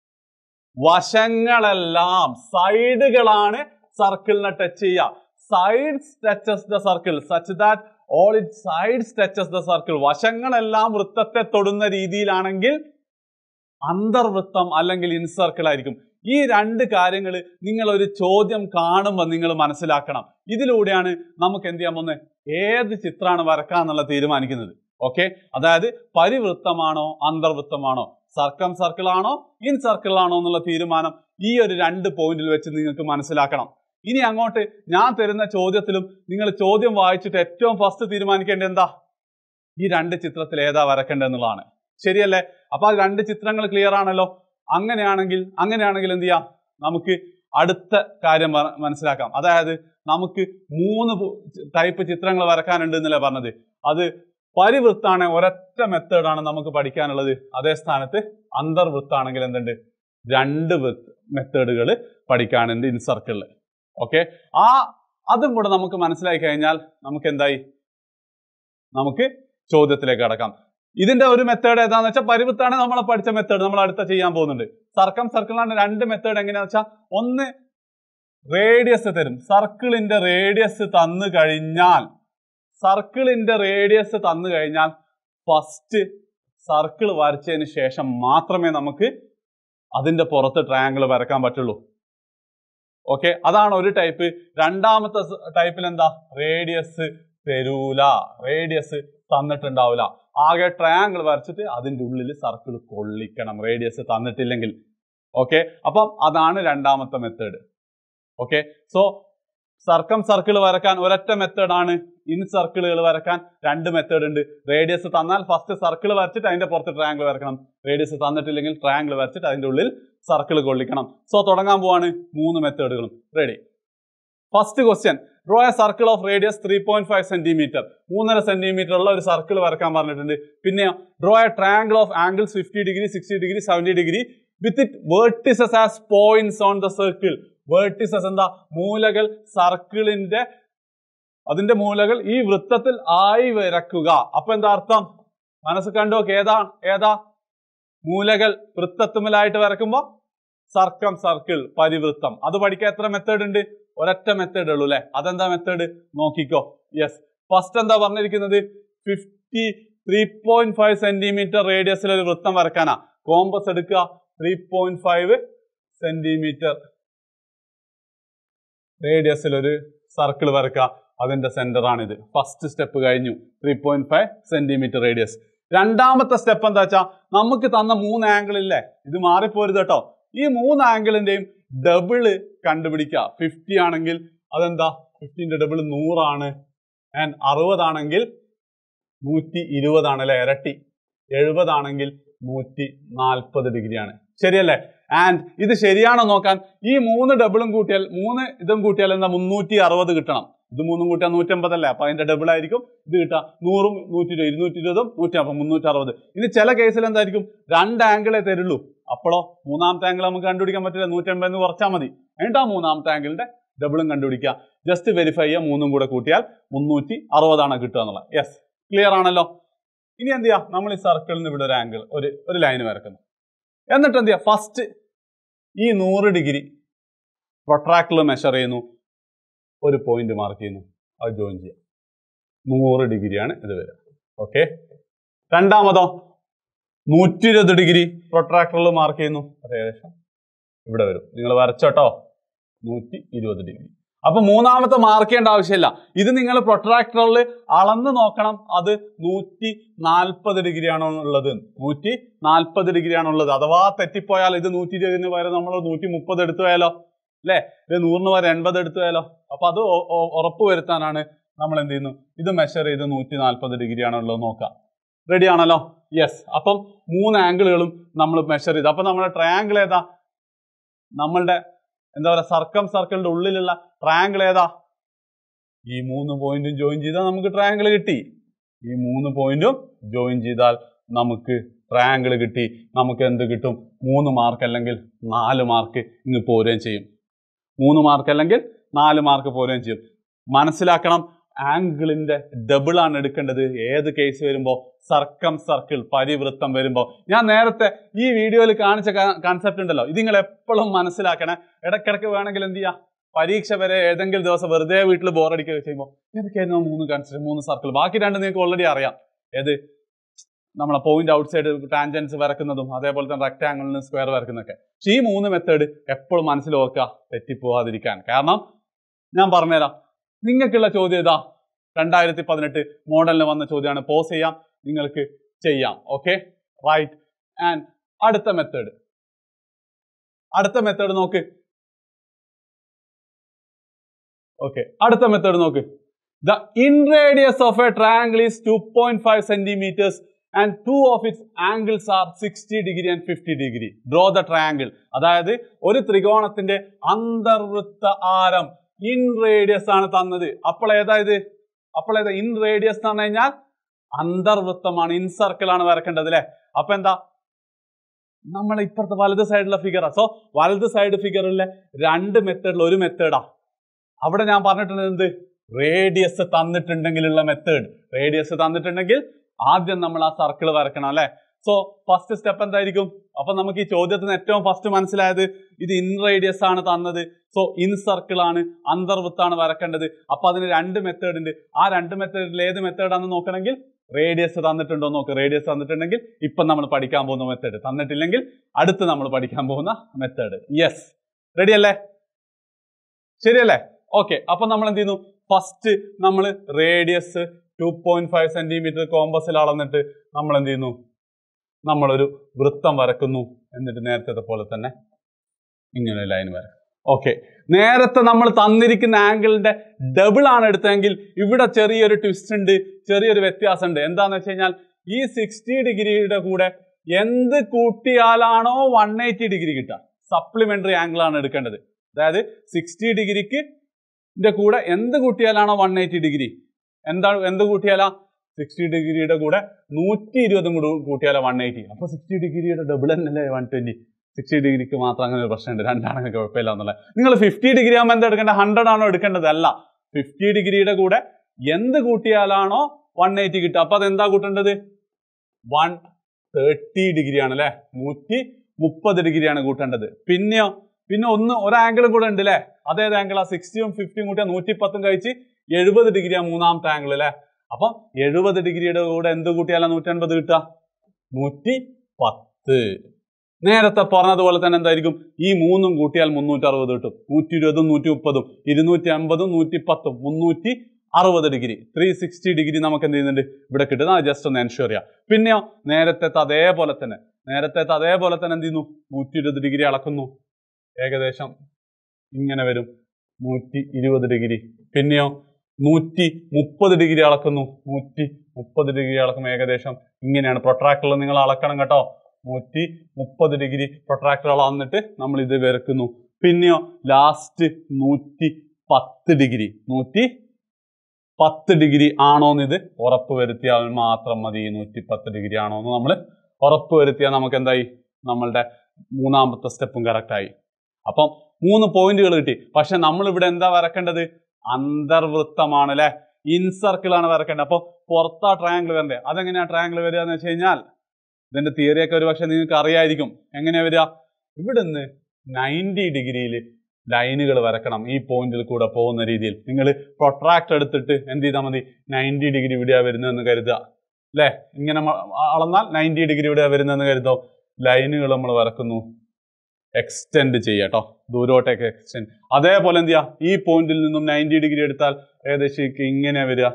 വശങ്ങളെല്ലാം സൈഡുകളാണ് സർക്കിളിനെ ടച്ച് ചെയ്യുക sides touches the circle such that all it sides touches the circle വശങ്ങളെല്ലാം വൃത്തത്തെ തൊടുന്ന രീതിയിലാണെങ്കിൽ അന്തർവൃത്തം അല്ലെങ്കിൽ ഇൻസർക്കിൾ ആയിരിക്കും ഈ രണ്ട് കാര്യങ്ങൾ നിങ്ങൾ ഒരു ചോദ്യം കാണുമ്പോൾ നിങ്ങൾ മനസ്സിലാക്കണം ഇതിലൂടെയാണ് നമുക്ക് എന്ത് ചെയ്യാൻ പോകുന്നത് ഏത് ചിത്രമാണ് വരക്കാന്നുള്ള തീരുമാനിക്കുന്നത് ഓക്കെ അതായത് പരിവൃത്തമാണോ അന്തർവൃത്തമാണോ സർക്കം സർക്കിൾ ആണോ ഇൻ സർക്കിൾ ആണോ എന്നുള്ള തീരുമാനം ഈ ഒരു രണ്ട് പോയിന്റിൽ വെച്ച് നിങ്ങൾക്ക് മനസ്സിലാക്കണം ഇനി അങ്ങോട്ട് ഞാൻ തരുന്ന ചോദ്യത്തിലും നിങ്ങൾ ചോദ്യം വായിച്ചിട്ട് ഏറ്റവും ഫസ്റ്റ് തീരുമാനിക്കേണ്ടത് എന്താ ഈ രണ്ട് ചിത്രത്തിൽ ഏതാ വരക്കേണ്ടത് എന്നുള്ളതാണ് ശരിയല്ലേ അപ്പൊ ആ രണ്ട് ചിത്രങ്ങൾ ക്ലിയർ ആണല്ലോ അങ്ങനെയാണെങ്കിൽ അങ്ങനെയാണെങ്കിൽ എന്ത് ചെയ്യാം നമുക്ക് അടുത്ത കാര്യം മ- മനസ്സിലാക്കാം അതായത് നമുക്ക് മൂന്ന് ടൈപ്പ് ചിത്രങ്ങൾ വരക്കാനുണ്ട് എന്നല്ലേ പറഞ്ഞത് അത് പരിവൃത്താണ് ഒരൊറ്റ മെത്തേഡാണ് നമുക്ക് പഠിക്കാനുള്ളത് അതേ സ്ഥാനത്ത് അന്തർവൃത്താണെങ്കിൽ എന്തുണ്ട് രണ്ട് മെത്തേഡുകൾ പഠിക്കാനുണ്ട് ഇൻ സർക്കിളിൽ ഓക്കെ ആ അതും കൂടെ നമുക്ക് മനസ്സിലായി കഴിഞ്ഞാൽ നമുക്ക് എന്തായി നമുക്ക് ചോദ്യത്തിലേക്ക് കടക്കാം ഇതിന്റെ ഒരു മെത്തേഡ് ഏതാന്ന് വെച്ചാൽ പരിവൃത്താണ് നമ്മൾ പഠിച്ച മെത്തേഡ് നമ്മൾ അടുത്ത ചെയ്യാൻ പോകുന്നുണ്ട് സർക്കം സർക്കിളാണ് രണ്ട് മെത്തേഡ് എങ്ങനെയാന്ന് വെച്ചാൽ ഒന്ന് റേഡിയസ് തരും സർക്കിളിന്റെ റേഡിയസ് തന്നു കഴിഞ്ഞാൽ സർക്കിളിന്റെ റേഡിയസ് തന്നു കഴിഞ്ഞാൽ ഫസ്റ്റ് സർക്കിൾ വരച്ചതിന് ശേഷം മാത്രമേ നമുക്ക് അതിന്റെ പുറത്ത് ട്രയാങ്കിൾ വരക്കാൻ പറ്റുള്ളൂ ഓക്കെ അതാണ് ഒരു ടൈപ്പ് രണ്ടാമത്തെ ടൈപ്പിൽ എന്താ റേഡിയസ് തരൂല റേഡിയസ് തന്നിട്ടുണ്ടാവില്ല ആകെ ട്രയാങ്കിൾ വരച്ചിട്ട് അതിന്റെ ഉള്ളിൽ സർക്കിൾ കൊള്ളിക്കണം റേഡിയസ് തന്നിട്ടില്ലെങ്കിൽ ഓക്കെ അപ്പം അതാണ് രണ്ടാമത്തെ method okay so circum circle വരക്കാൻ ഒരൊറ്റ മെത്തേഡ് ആണ് ഇൻ സർക്കിളുകൾ വരക്കാൻ രണ്ട് മെത്തേഡ് ഉണ്ട് റേഡിയസ് തന്നാൽ ഫസ്റ്റ് സർക്കിൾ വരച്ചിട്ട് അതിന്റെ പുറത്ത് ട്രയാങ്കിൾ വരക്കണം റേഡിയസ് തന്നിട്ടില്ലെങ്കിൽ ട്രയാങ്കിൾ വരച്ചിട്ട് അതിന്റെ ഉള്ളിൽ സർക്കിൾ കൊള്ളിക്കണം സോ തുടങ്ങാൻ പോവാണ് മൂന്ന് മെത്തേഡുകളും ready first question draw a circle of radius three point five centimetre മൂന്നര സെന്റിമീറ്റർ ഉള്ള ഒരു സർക്കിൾ വരക്കാൻ പറഞ്ഞിട്ടുണ്ട് പിന്നെ draw a triangle of angles fifty degree sixty degree seventy degree with it vertices as points on the circle vertices എന്താ മൂലകൾ സർക്കിളിന്റെ അതിന്റെ മൂലകൾ ഈ വൃത്തത്തിൽ ആയി വരക്കുക അപ്പൊ എന്താ അർത്ഥം മനസ്സ് കണ്ടോ ഏതാ ഏതാ മൂലകൾ വൃത്തത്തുമലായിട്ട് വരക്കുമ്പോ സർക്കം സർക്കിൾ പരിവൃത്തം അത് പഠിക്കാൻ എത്ര മെത്തേഡ് ഉണ്ട് ഒരൊറ്റ മെത്തേഡ് ഉള്ളൂ അല്ലെ അതെന്താ മെത്തേഡ് നോക്കിക്കോ യെസ് ഫസ്റ്റ് എന്താ പറഞ്ഞിരിക്കുന്നത് fifty three point five centimetre റേഡിയസിൽ ഒരു വൃത്തം വരക്കാനാ കോമ്പസ് എടുക്കുക ത്രീ പോയിന്റ് ഫൈവ് സെന്റിമീറ്റർ റേഡിയസിൽ ഒരു സർക്കിൾ വരക്കുക അതിന്റെ സെന്റർ ആണിത് ഫസ്റ്റ് സ്റ്റെപ്പ് കഴിഞ്ഞു three point five centimetre radius രണ്ടാമത്തെ സ്റ്റെപ്പ് എന്താ വെച്ചാൽ നമുക്ക് തന്ന മൂന്ന് ആംഗിൾ ഇല്ലേ ഇത് മാറിപ്പോരുത് കേട്ടോ ഈ മൂന്ന് ആംഗിളിന്റെയും ഡബിള് കണ്ടുപിടിക്കുക ഫിഫ്റ്റി ആണെങ്കിൽ അതെന്താ ഫിഫ്റ്റിന്റെ ഡബിൾ നൂറാണ് ആൻഡ് അറുപതാണെങ്കിൽ നൂറ്റി ഇരുപതാണ് അല്ലെ ഇരട്ടി എഴുപതാണെങ്കിൽ നൂറ്റി നാൽപ്പത് ഡിഗ്രിയാണ് ശരിയല്ലേ ആൻഡ് ഇത് ശരിയാണോ നോക്കാൻ ഈ മൂന്ന് ഡബിളും കൂട്ടിയാൽ മൂന്ന് ഇതും കൂട്ടിയാൽ എന്താ മുന്നൂറ്റി അറുപത് കിട്ടണം ഇത് മൂന്നും കൂട്ടിയാൽ നൂറ്റമ്പതല്ലേ അപ്പൊ അതിന്റെ ഡബിൾ ആയിരിക്കും ഇത് കിട്ടുക നൂറും നൂറ്റി ഇരുപത് ഇരുന്നൂറ്റി ഇരുപതും നൂറ്റി അപ്പൊ മുന്നൂറ്റി അറുപത് ഇനി ചില കേസിൽ എന്തായിരിക്കും രണ്ട് ആംഗിളേ തരുള്ളൂ അപ്പോഴോ മൂന്നാമത്തെ ആംഗിൾ നമുക്ക് കണ്ടുപിടിക്കാൻ പറ്റില്ല നൂറ്റമ്പത് എന്ന് കുറച്ചാൽ മതി എന്നിട്ട് ആ മൂന്നാമത്തെ ആംഗിളിന്റെ ഡബിളും കണ്ടുപിടിക്കുക ജസ്റ്റ് വെരിഫൈ ചെയ്യുക മൂന്നും കൂടെ കൂട്ടിയാൽ മുന്നൂറ്റി അറുപതാണ് കിട്ടുക എന്നുള്ളത് യെസ് ക്ലിയർ ആണല്ലോ ഇനി എന്ത് ചെയ്യാം നമ്മൾ ഈ സർക്കിളിൽ നിന്ന് ഇവിടെ ഒരു ആംഗിൾ ഒരു ഒരു ലൈൻ വരക്കുന്നു എന്നിട്ട് എന്ത് ചെയ്യാം ഫസ്റ്റ് ഈ നൂറ് ഡിഗ്രി പ്രൊട്രാക്ടർ മെഷർ ചെയ്യുന്നു ഒരു പോയിന്റ് മാർക്ക് ചെയ്യുന്നു അത് ജോയിൻ ചെയ്യാം നൂറ് ഡിഗ്രിയാണ് ഇത് വരിക ഓക്കെ രണ്ടാമതോ നൂറ്റി ഇരുപത് ഡിഗ്രി പ്രൊട്രാക്ടറിൽ മാർക്ക് ചെയ്യുന്നു അത് ഏകദേശം ഇവിടെ വരും നിങ്ങൾ വരച്ചോട്ടോ നൂറ്റി ഇരുപത് ഡിഗ്രി അപ്പൊ മൂന്നാമത്തെ മാർക്ക് ചെയ്യേണ്ട ആവശ്യമില്ല ഇത് നിങ്ങൾ പ്രൊട്രാക്ടറിൽ അളന്ന് നോക്കണം അത് നൂറ്റി നാൽപ്പത് ഡിഗ്രി ആണോ ഉള്ളത് നൂറ്റി നാൽപ്പത് ഡിഗ്രി ആണോ ഉള്ളത് അഥവാ തെറ്റിപ്പോയാൽ ഇത് നൂറ്റി ഇരുപതിന് പകരം നമ്മൾ നൂറ്റി മുപ്പത് എടുത്തു പോയാലോ അല്ലെ ഇത് നൂറിന് പകരം എൺപത് എടുത്തു പോയാലോ അപ്പൊ അത് ഒ- ഒ- ഉറപ്പ് വരുത്താനാണ് നമ്മൾ എന്ത് ചെയ്യുന്നു ഇത് മെഷർ ചെയ്ത് നൂറ്റി നാൽപ്പത് ഡിഗ്രി ആണോ ഉള്ളത് നോക്കാം റെഡി ആണല്ലോ യെസ് അപ്പം മൂന്ന് ആംഗിളുകളും നമ്മൾ മെഷർ ചെയ്തു അപ്പൊ നമ്മുടെ ട്രയാങ്കിൾ ഏതാ നമ്മളുടെ എന്താ പറയുക സർക്കം സർക്കിളിന്റെ ഉള്ളിലുള്ള ട്രയാങ്കിൾ ഏതാ ഈ മൂന്ന് പോയിന്റും ജോയിൻ ചെയ്താൽ നമുക്ക് ട്രയാങ്കിൾ കിട്ടി ഈ മൂന്ന് പോയിന്റും ജോയിൻ ചെയ്താൽ നമുക്ക് ട്രയാങ്കിൾ കിട്ടി നമുക്ക് എന്ത് കിട്ടും മൂന്ന് മാർക്ക് അല്ലെങ്കിൽ നാല് മാർക്ക് ഇങ്ങ് പോരുകയും ചെയ്യും മൂന്ന് മാർക്ക് അല്ലെങ്കിൽ നാല് മാർക്ക് പോരുകയും ചെയ്യും മനസ്സിലാക്കണം ആംഗിളിന്റെ ഡബിൾ ആണ് എടുക്കേണ്ടത് ഏത് കേസ് വരുമ്പോ സർക്കം സർക്കിൾ പരിവൃത്തം വരുമ്പോ ഞാൻ നേരത്തെ ഈ വീഡിയോയിൽ കാണിച്ച കൺസെപ്റ്റ് ഉണ്ടല്ലോ ഇത് നിങ്ങൾ എപ്പോഴും മനസ്സിലാക്കണേ ഇടയ്ക്കിടയ്ക്ക് വേണമെങ്കിൽ എന്ത് ചെയ്യാം പരീക്ഷ വരെ ഏതെങ്കിലും ദിവസം വെറുതെ വീട്ടിൽ ബോറടിക്കുക ചെയ്യുമ്പോൾ ഏതൊക്കെയായിരുന്നു ആ മൂന്ന് കൺസെപ്റ്റ് മൂന്ന് സർക്കിൾ ബാക്കി രണ്ട് നിങ്ങൾക്ക് ഓൾറെഡി അറിയാം ഏത് നമ്മളെ പോയിന്റ് ഔട്ട് സൈഡ് ടാൻജൻസ് വരക്കുന്നതും അതേപോലെ തന്നെ റെക്ടാങ്കിളിന് സ്ക്വയർ വരക്കുന്നതൊക്കെ പക്ഷെ ഈ മൂന്ന് മെത്തേഡ് എപ്പോഴും മനസ്സിൽ ഓർക്കുക തെറ്റിപ്പോവാതിരിക്കാൻ കാരണം ഞാൻ പറഞ്ഞുതരാം നിങ്ങൾക്കുള്ള ചോദ്യം ഇതാ രണ്ടായിരത്തി പതിനെട്ട് മോഡലിന് വന്ന ചോദ്യമാണ് പോസ് ചെയ്യാം നിങ്ങൾക്ക് ചെയ്യാം ഓക്കെ റൈറ്റ് ആൻഡ് അടുത്ത മെത്തേഡ് അടുത്ത മെത്തേഡ് നോക്ക് ഓക്കെ അടുത്ത മെത്തേഡ് നോക്ക് the in radius of a triangle is two point five centimetres and two of its angles are sixty degree and fifty degree draw the triangle അതായത് ഒരു ത്രികോണത്തിന്റെ അന്തർവൃത്ത ആരം in radius ആണ് തന്നത് അപ്പോൾ ഏതാ ഇത് അപ്പോൾ ഏതാ ഇൻ റേഡിയസ് എന്ന് പറഞ്ഞു കഴിഞ്ഞാൽ അന്തർവൃത്തമാണ് ഇൻ സർക്കിൾ ആണ് വരക്കേണ്ടത് അല്ലെ അപ്പൊ എന്താ നമ്മൾ ഇപ്പുറത്തെ വലത് സൈഡിലെ ഫിഗറാ സോ വലത് സൈഡ് ഫിഗറിലെ രണ്ട് മെത്തേഡിൽ ഒരു മെത്തേഡാ അവിടെ ഞാൻ പറഞ്ഞിട്ടുള്ളത് എന്ത് റേഡിയസ് തന്നിട്ടുണ്ടെങ്കിലുള്ള മെത്തേഡ് റേഡിയസ് തന്നിട്ടുണ്ടെങ്കിൽ ആദ്യം നമ്മൾ ആ സർക്കിൾ വരക്കണം അല്ലെ സോ ഫസ്റ്റ് സ്റ്റെപ്പ് എന്തായിരിക്കും അപ്പൊ നമുക്ക് ഈ ചോദ്യത്തിന് ഏറ്റവും ഫസ്റ്റ് മനസ്സിലായത് ഇത് ഇൻ റേഡിയസ് ആണ് തന്നത് സോ ഇൻ സർക്കിൾ ആണ് അന്തർവൃത്താണ് വരക്കേണ്ടത് അപ്പൊ അതിന് രണ്ട് മെത്തേഡ് ഉണ്ട് ആ രണ്ട് മെത്തേഡിൽ ഏത് മെത്തേഡാണെന്ന് നോക്കണമെങ്കിൽ റേഡിയസ് തന്നിട്ടുണ്ടോ നോക്ക് റേഡിയസ് തന്നിട്ടുണ്ടെങ്കിൽ ഇപ്പൊ നമ്മൾ പഠിക്കാൻ പോകുന്ന മെത്തേഡ് തന്നിട്ടില്ലെങ്കിൽ അടുത്ത് നമ്മൾ പഠിക്കാൻ പോകുന്ന മെത്തേഡ് യെസ് റെഡി അല്ലേ ശരിയല്ലേ ഓക്കെ അപ്പൊ നമ്മൾ എന്ത് ചെയ്യുന്നു ഫസ്റ്റ് നമ്മൾ radius two point five centimetre കോമ്പസിൽ അളന്നിട്ട് നമ്മൾ എന്ത് ചെയ്യുന്നു നമ്മളൊരു വൃത്തം വരക്കുന്നു എന്നിട്ട് നേരത്തെ പോലെ തന്നെ ഇങ്ങനെ ലൈൻ വരക്കും ഓക്കെ നേരത്തെ നമ്മൾ തന്നിരിക്കുന്ന ആംഗിളിന്റെ ഡബിൾ ആണ് എടുത്തതെങ്കിൽ ഇവിടെ ചെറിയൊരു ട്വിസ്റ്റ് ഉണ്ട് ചെറിയൊരു വ്യത്യാസമുണ്ട് എന്താന്ന് വെച്ച് കഴിഞ്ഞാൽ ഈ സിക്സ്റ്റി ഡിഗ്രിയുടെ കൂടെ എന്ത് കൂട്ടിയാലാണോ വൺ എയ്റ്റി ഡിഗ്രി കിട്ടുക സപ്ലിമെന്ററി ആംഗിൾ ആണ് എടുക്കേണ്ടത് അതായത് സിക്സ്റ്റി ഡിഗ്രിക്ക് ന്റെ കൂടെ എന്ത് കൂട്ടിയാലാണോ വൺ എയ്റ്റി ഡിഗ്രി എന്താണ് എന്ത് കൂട്ടിയാലാ സിക്സ്റ്റി ഡിഗ്രിയുടെ കൂടെ നൂറ്റി ഇരുപതും കൂടി കൂട്ടിയാലോ വൺ എയ്റ്റി അപ്പൊ സിക്സ്റ്റി ഡിഗ്രിയുടെ ഡബിൾ തന്നെയല്ലേ വൺ ട്വന്റി സിക്സ്റ്റി ഡിഗ്രിക്ക് മാത്രം അങ്ങനെ ഒരു പ്രശ്നമുണ്ട് രണ്ടാണെങ്കിൽ കുഴപ്പമില്ല എന്നുള്ളത് നിങ്ങൾ ഫിഫ്റ്റി ഡിഗ്രി ആകുമ്പോൾ എന്താ എടുക്കേണ്ടത് ഹൺഡ്രഡ് ആണോ എടുക്കേണ്ടത് അല്ല ഫിഫ്റ്റി ഡിഗ്രിയുടെ കൂടെ എന്ത് കൂട്ടിയാലാണോ വൺ എയ്റ്റി കിട്ടുക അപ്പൊ അതെന്താ കൂട്ടേണ്ടത് വൺ തേർട്ടി ഡിഗ്രി ആണ് അല്ലെ നൂറ്റി മുപ്പത് ഡിഗ്രിയാണ് കൂട്ടേണ്ടത് പിന്നെയോ പിന്നെ ഒന്ന് ഒരു ആംഗിളും കൂടെ ഉണ്ട് അല്ലേ അതേത് ആംഗിളാ സിക്സ്റ്റിയും ഫിഫ്റ്റിയും കൂട്ടിയാ നൂറ്റി പത്തും കഴിച്ച് എഴുപത് ഡിഗ്രിയാ മൂന്നാമത്തെ ആംഗിൾ അല്ലേ അപ്പം എഴുപത് ഡിഗ്രിയുടെ കൂടെ എന്ത് കൂട്ടിയാലാ നൂറ്റൻപത് കിട്ടുക നൂറ്റി പത്ത് നേരത്തെ പറഞ്ഞതുപോലെ തന്നെ എന്തായിരിക്കും ഈ മൂന്നും കൂട്ടിയാൽ മുന്നൂറ്റി അറുപത് കിട്ടും നൂറ്റി ഇരുപതും നൂറ്റി മുപ്പതും ഇരുന്നൂറ്റി അമ്പതും നൂറ്റി പത്തും മുന്നൂറ്റി അറുപത് ഡിഗ്രി ത്രീ സിക്സ്റ്റി ഡിഗ്രി നമുക്ക് എന്ത് ചെയ്യുന്നുണ്ട് ഇവിടെ കിട്ടുന്നത് അത് ജസ്റ്റ് ഒന്ന് എൻഷുർ ചെയ്യാം പിന്നെയോ നേരത്തെ അതേപോലെ തന്നെ നേരത്തെ അതേപോലെ തന്നെ എന്ത് ചെയ്യുന്നു നൂറ്റി ഇരുപത് ഡിഗ്രി അളക്കുന്നു ഏകദേശം ഇങ്ങനെ വരും നൂറ്റി ഇരുപത് ഡിഗ്രി പിന്നെയോ നൂറ്റി മുപ്പത് ഡിഗ്രി അളക്കുന്നു നൂറ്റി മുപ്പത് ഡിഗ്രി അളക്കും ഏകദേശം ഇങ്ങനെയാണ് പ്രൊട്രാക്ടറിൽ നിങ്ങൾ അളക്കണം കേട്ടോ നൂറ്റി മുപ്പത് ഡിഗ്രി പ്രൊട്രാക്ടർ അളന്നിട്ട് നമ്മൾ ഇത് വരക്കുന്നു പിന്നെയോ ലാസ്റ്റ് നൂറ്റി പത്ത് ഡിഗ്രി നൂറ്റി പത്ത് ഡിഗ്രി ആണോന്ന് ഇത് ഉറപ്പ് വരുത്തിയാൽ മാത്രം മതി നൂറ്റി പത്ത് ഡിഗ്രി ആണോന്ന് നമ്മൾ ഉറപ്പ് വരുത്തിയാൽ നമുക്ക് എന്തായി നമ്മളുടെ മൂന്നാമത്തെ സ്റ്റെപ്പും കറക്റ്റ് ആയി അപ്പം മൂന്ന് പോയിന്റുകൾ കിട്ടി പക്ഷെ നമ്മൾ ഇവിടെ എന്താ വരക്കേണ്ടത് അന്തർവൃത്തമാണ് അല്ലെ ഇൻസർക്കിൾ ആണ് വരക്കേണ്ടത് അപ്പൊ പുറത്താ ട്രയാങ്കിൾ വരണ്ടേ അതെങ്ങനെയാ ട്രയാങ്കിൾ വരിക എന്ന് വെച്ച് കഴിഞ്ഞാൽ ഇതിന്റെ തിയറിയൊക്കെ ഒരു പക്ഷെ നിങ്ങൾക്ക് അറിയായിരിക്കും എങ്ങനെയാ വരിക ഇവിടുന്ന് നയൻറ്റി ഡിഗ്രിയിൽ ലൈനുകൾ വരക്കണം ഈ പോയിന്റിൽ കൂടെ പോകുന്ന രീതിയിൽ നിങ്ങൾ പ്രൊട്രാക്ട് എടുത്തിട്ട് എന്ത് ചെയ്താൽ മതി നയൻറ്റി ഡിഗ്രി ഇവിടെയാ വരുന്നതെന്ന് കരുതുക അല്ലേ ഇങ്ങനെ മ- അളന്നാൽ നയൻറ്റി ഡിഗ്രി ഇവിടെയാ വരുന്നതെന്ന് കരുതോ ലൈനുകൾ നമ്മൾ വരക്കുന്നു എക്സ്റ്റെൻഡ് ചെയ്യാട്ടോ ദൂരോട്ടേക്ക് എക്സ്റ്റെൻഡ് അതേപോലെ എന്ത് ചെയ്യാ ഈ പോയിന്റിൽ നിന്നും നയൻറ്റി ഡിഗ്രി എടുത്താൽ ഏകദേശം ഇങ്ങനെ വരിക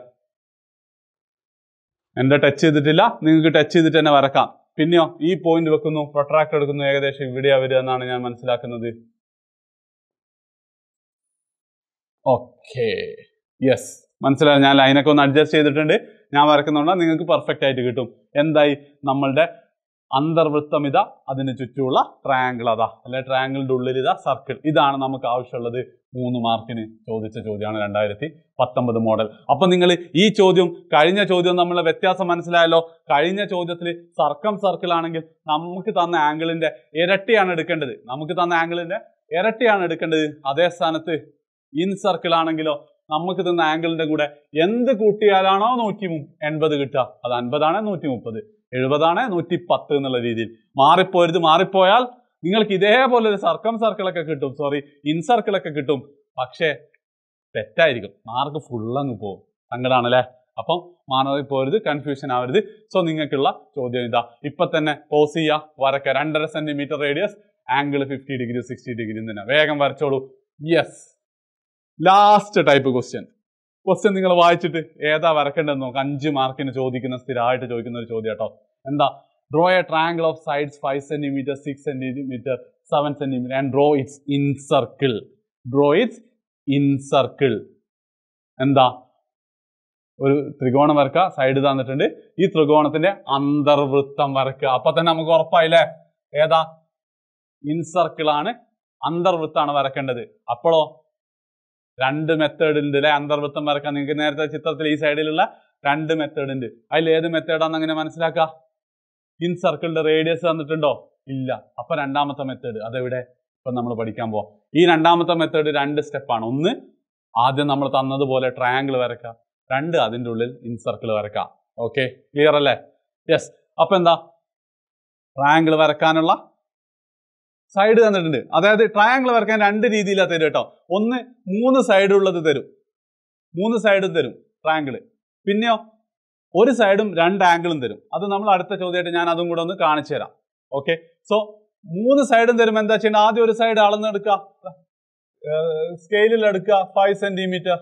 എന്റെ ടച്ച് ചെയ്തിട്ടില്ല നിങ്ങൾക്ക് ടച്ച് ചെയ്തിട്ട് തന്നെ വരക്കാം പിന്നെയോ ഈ പോയിന്റ് വെക്കുന്നു പ്രൊട്രാക്ട് എടുക്കുന്നു ഏകദേശം ഇവിടെയാ വരിക എന്നാണ് ഞാൻ മനസ്സിലാക്കുന്നത് ഓക്കെ യെസ് മനസ്സിലായി ഞാൻ ലൈനൊക്കെ ഒന്ന് അഡ്ജസ്റ്റ് ചെയ്തിട്ടുണ്ട് ഞാൻ വരക്കുന്നുണ്ട് നിങ്ങൾക്ക് പെർഫെക്റ്റ് ആയിട്ട് കിട്ടും എന്തായി നമ്മളുടെ അന്തർവൃത്തം ഇതാ അതിന് ചുറ്റുമുള്ള ട്രയാങ്കിൾ അതാ അല്ലെ ട്രയാങ്കിളിന്റെ ഉള്ളിൽ ഇതാ സർക്കിൾ ഇതാണ് നമുക്ക് ആവശ്യമുള്ളത് മൂന്ന് മാർക്കിന് ചോദിച്ച ചോദ്യമാണ് രണ്ടായിരത്തി പത്തൊമ്പത് മോഡൽ അപ്പൊ നിങ്ങൾ ഈ ചോദ്യം കഴിഞ്ഞ ചോദ്യം നമ്മളെ വ്യത്യാസം മനസ്സിലായല്ലോ കഴിഞ്ഞ ചോദ്യത്തിൽ സർക്കം സർക്കിൾ ആണെങ്കിൽ നമുക്ക് തന്ന ആംഗിളിന്റെ ഇരട്ടിയാണ് എടുക്കേണ്ടത് നമുക്ക് തന്ന ആംഗിളിന്റെ ഇരട്ടിയാണ് എടുക്കേണ്ടത് അതേ സ്ഥാനത്ത് ഇൻ സർക്കിൾ ആണെങ്കിലോ നമുക്ക് തന്ന ആംഗിളിന്റെ കൂടെ എന്ത് കൂട്ടിയാലാണോ നൂറ്റി മു- എൺപത് കിട്ടുക അത് അൻപതാണ് നൂറ്റി മുപ്പത് എഴുപതാണ് നൂറ്റി പത്ത് എന്നുള്ള രീതിയിൽ മാറിപ്പോരുത് മാറിപ്പോയാൽ നിങ്ങൾക്ക് ഇതേപോലെ ഒരു സർക്കം സർക്കിളൊക്കെ കിട്ടും സോറി ഇൻ സർക്കിളൊക്കെ കിട്ടും പക്ഷേ തെറ്റായിരിക്കും മാർക്ക് ഫുൾ അങ്ങ് പോകും സങ്കടാണല്ലേ അപ്പം മാറിപ്പോരുത് കൺഫ്യൂഷൻ ആവരുത് സോ നിങ്ങൾക്കുള്ള ചോദ്യം ഇതാ ഇപ്പൊ തന്നെ പോസ് ചെയ്യുക വരക്ക രണ്ടര centimetre radius angle fifty degree sixty degree തന്നെ വേഗം വരച്ചോളൂ yes last type question question നിങ്ങൾ വായിച്ചിട്ട് ഏതാ വരക്കേണ്ടതെന്ന് നോക്ക് അഞ്ച് മാർക്കിന് ചോദിക്കുന്ന സ്ഥിരമായിട്ട് ചോദിക്കുന്ന ഒരു ചോദ്യം കേട്ടോ എന്താ draw a triangle of sides five centimetre six centimetre seven centimetre and draw its in circle draw its in circle എന്താ ഒരു ത്രികോണം വരക്കുക സൈഡ് തന്നിട്ടുണ്ട് ഈ ത്രികോണത്തിന്റെ അന്തർവൃത്തം വരക്കുക അപ്പൊ തന്നെ നമുക്ക് ഉറപ്പായില്ലേ ഏതാ ഇൻ സർക്കിൾ ആണ് അന്തർവൃത്താണ് വരക്കേണ്ടത് അപ്പോഴോ രണ്ട് മെത്തേഡ് ഉണ്ട് അല്ലെ അന്തർവൃത്തം വരക്കാൻ നിങ്ങൾക്ക് നേരത്തെ ചിത്രത്തിൽ ഈ സൈഡിലുള്ള രണ്ട് മെത്തേഡ് ഉണ്ട് അതിൽ ഏത് മെത്തേഡാന്ന് അങ്ങനെ മനസ്സിലാക്കുക ഇൻ സർക്കിളിന്റെ റേഡിയസ് തന്നിട്ടുണ്ടോ ഇല്ല അപ്പൊ രണ്ടാമത്തെ മെത്തേഡ് അതെവിടെ ഇപ്പൊ നമ്മൾ പഠിക്കാൻ പോവാം ഈ രണ്ടാമത്തെ മെത്തേഡ് രണ്ട് സ്റ്റെപ്പാണ് ഒന്ന് ആദ്യം നമ്മൾ തന്നതുപോലെ ട്രയാങ്കിൾ വരക്കാം രണ്ട് അതിൻ്റെ ഉള്ളിൽ ഇൻ സർക്കിൾ വരക്കാം ഓക്കെ ക്ലിയർ അല്ലേ യെസ് അപ്പൊ എന്താ ട്രയാങ്കിൾ വരക്കാനുള്ള സൈഡ് തന്നിട്ടുണ്ട് അതായത് ട്രയാങ്കിൾ വരക്കാൻ രണ്ട് രീതിയിലാണ് തരും കേട്ടോ ഒന്ന് മൂന്ന് സൈഡ് ഉള്ളത് തരും മൂന്ന് സൈഡും തരും ട്രയാങ്കിൾ പിന്നെയോ ഒരു സൈഡും രണ്ട് ആംഗിളും തരും അത് നമ്മൾ അടുത്ത ചോദ്യമായിട്ട് ഞാൻ അതും കൂടെ ഒന്ന് കാണിച്ചു തരാം ഓക്കെ സോ മൂന്ന് സൈഡും തരും എന്താ ചെയ്യേണ്ടത് ആദ്യം ഒരു സൈഡ് അളന്നെടുക്കുക സ്കെയിലിൽ എടുക്കുക ഫൈവ് സെന്റിമീറ്റർ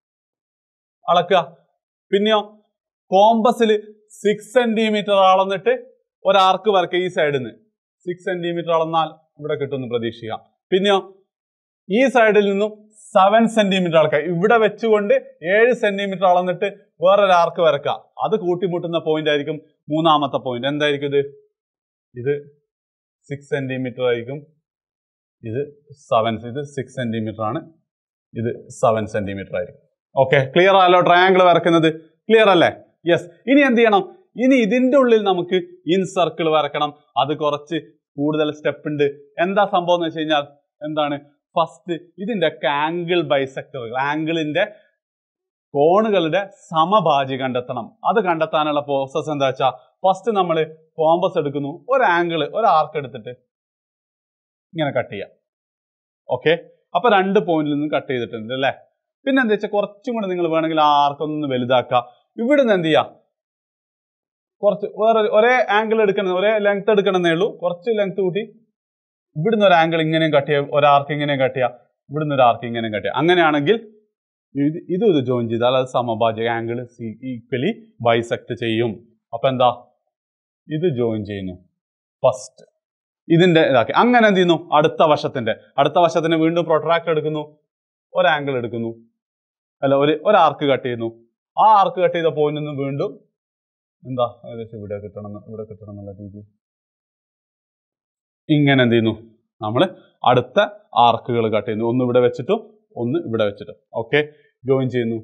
അളക്കുക പിന്നെയോ കോമ്പസിൽ സിക്സ് സെന്റിമീറ്റർ അളന്നിട്ട് ഒരു ആർക്ക് വരക്കുക ഈ സൈഡിൽ നിന്ന് സിക്സ് സെന്റിമീറ്റർ അളന്നാൽ ഇവിടെ കിട്ടുമെന്ന് പ്രതീക്ഷിക്കാം പിന്നെയോ ഈ സൈഡിൽ നിന്നും സെവൻ സെന്റിമീറ്റർ അളക്കുക ഇവിടെ വെച്ചുകൊണ്ട് ഏഴ് സെന്റിമീറ്റർ അളന്നിട്ട് വേറൊരു ആർക്ക് വരക്കുക അത് കൂട്ടിമുട്ടുന്ന പോയിന്റ് ആയിരിക്കും മൂന്നാമത്തെ പോയിന്റ് എന്തായിരിക്കും ഇത് ഇത് സിക്സ് സെന്റിമീറ്റർ ആയിരിക്കും ഇത് സെവൻ ഇത് സിക്സ് സെന്റിമീറ്റർ ആണ് ഇത് സെവൻ സെന്റിമീറ്റർ ആയിരിക്കും ഓക്കെ ക്ലിയർ ആയല്ലോ ട്രയാങ്കിൾ വരക്കുന്നത് ക്ലിയർ അല്ലേ യെസ് ഇനി എന്ത് ചെയ്യണം ഇനി ഇതിന്റെ ഉള്ളിൽ നമുക്ക് ഇൻ സർക്കിൾ വരക്കണം അത് കുറച്ച് കൂടുതൽ സ്റ്റെപ്പ് ഉണ്ട് എന്താ സംഭവം എന്ന് വെച്ച് കഴിഞ്ഞാൽ എന്താണ് ഫസ്റ്റ് ഇതിന്റെ ഒക്കെ ആംഗിൾ ബൈസെക്ടറുകൾ ആംഗിളിന്റെ കോണുകളുടെ സമഭാജി കണ്ടെത്തണം അത് കണ്ടെത്താനുള്ള പ്രോസസ് എന്താ വെച്ചാൽ ഫസ്റ്റ് നമ്മൾ കോമ്പസ് എടുക്കുന്നു ഒരു ആംഗിൾ ഒരു ആർക്ക് എടുത്തിട്ട് ഇങ്ങനെ കട്ട് ചെയ്യാം ഓക്കെ അപ്പൊ രണ്ട് പോയിന്റിൽ നിന്ന് കട്ട് ചെയ്തിട്ടുണ്ട് അല്ലേ പിന്നെ എന്താ വെച്ചാൽ കുറച്ചും കൂടെ നിങ്ങൾ വേണമെങ്കിൽ ആ ആർക്കൊന്ന് വലുതാക്കുക ഇവിടുന്ന് എന്ത് ചെയ്യാം കുറച്ച് വേറെ ഒരേ ആംഗിൾ എടുക്കണം ഒരേ ലെങ്ത് എടുക്കണമെന്നേ ഉള്ളൂ കുറച്ച് ലെങ്ത് കൂട്ടി ഇവിടുന്ന് ഒരു ആംഗിൾ ഇങ്ങനെയും കട്ട് ചെയ്യാം ഒരാർക്ക് ഇങ്ങനെയും കട്ട് ചെയ്യാം ഇവിടുന്ന് ഒരു ആർക്ക് ഇങ്ങനെയും കട്ട് ചെയ്യാം അങ്ങനെയാണെങ്കിൽ ഇത് ഇതും ഇത് ജോയിൻ ചെയ്താൽ അത് സമഭാജക ആംഗിൾ ഈക്വലി ബൈസെക്ട് ചെയ്യും അപ്പൊ എന്താ ഇത് ജോയിൻ ചെയ്യുന്നു ഫസ്റ്റ് ഇതിന്റെ ഇതാക്കി അങ്ങനെ എന്ത് ചെയ്യുന്നു അടുത്ത വശത്തിന്റെ അടുത്ത വശത്തിന് വീണ്ടും പ്രൊട്രാക്ട് എടുക്കുന്നു ഒരു ആംഗിൾ എടുക്കുന്നു അല്ല ഒരു ഒരു ആർക്ക് കട്ട് ചെയ്യുന്നു ആ ആർക്ക് കട്ട് ചെയ്ത പോയിന്റിൽ നിന്ന് വീണ്ടും എന്താ ഏകദേശം ഇവിടെ കിട്ടണം എന്ന്- ഇവിടെ കിട്ടണം എന്നുള്ള രീതി ഇങ്ങനെ എന്ത് ചെയ്യുന്നു നമ്മൾ അടുത്ത ആർക്കുകൾ കട്ട് ചെയ്യുന്നു ഒന്ന് ഇവിടെ വെച്ചിട്ടും ഒന്ന് ഇവിടെ വെച്ചിട്ടും ഓക്കെ ജോയിൻ ചെയ്യുന്നു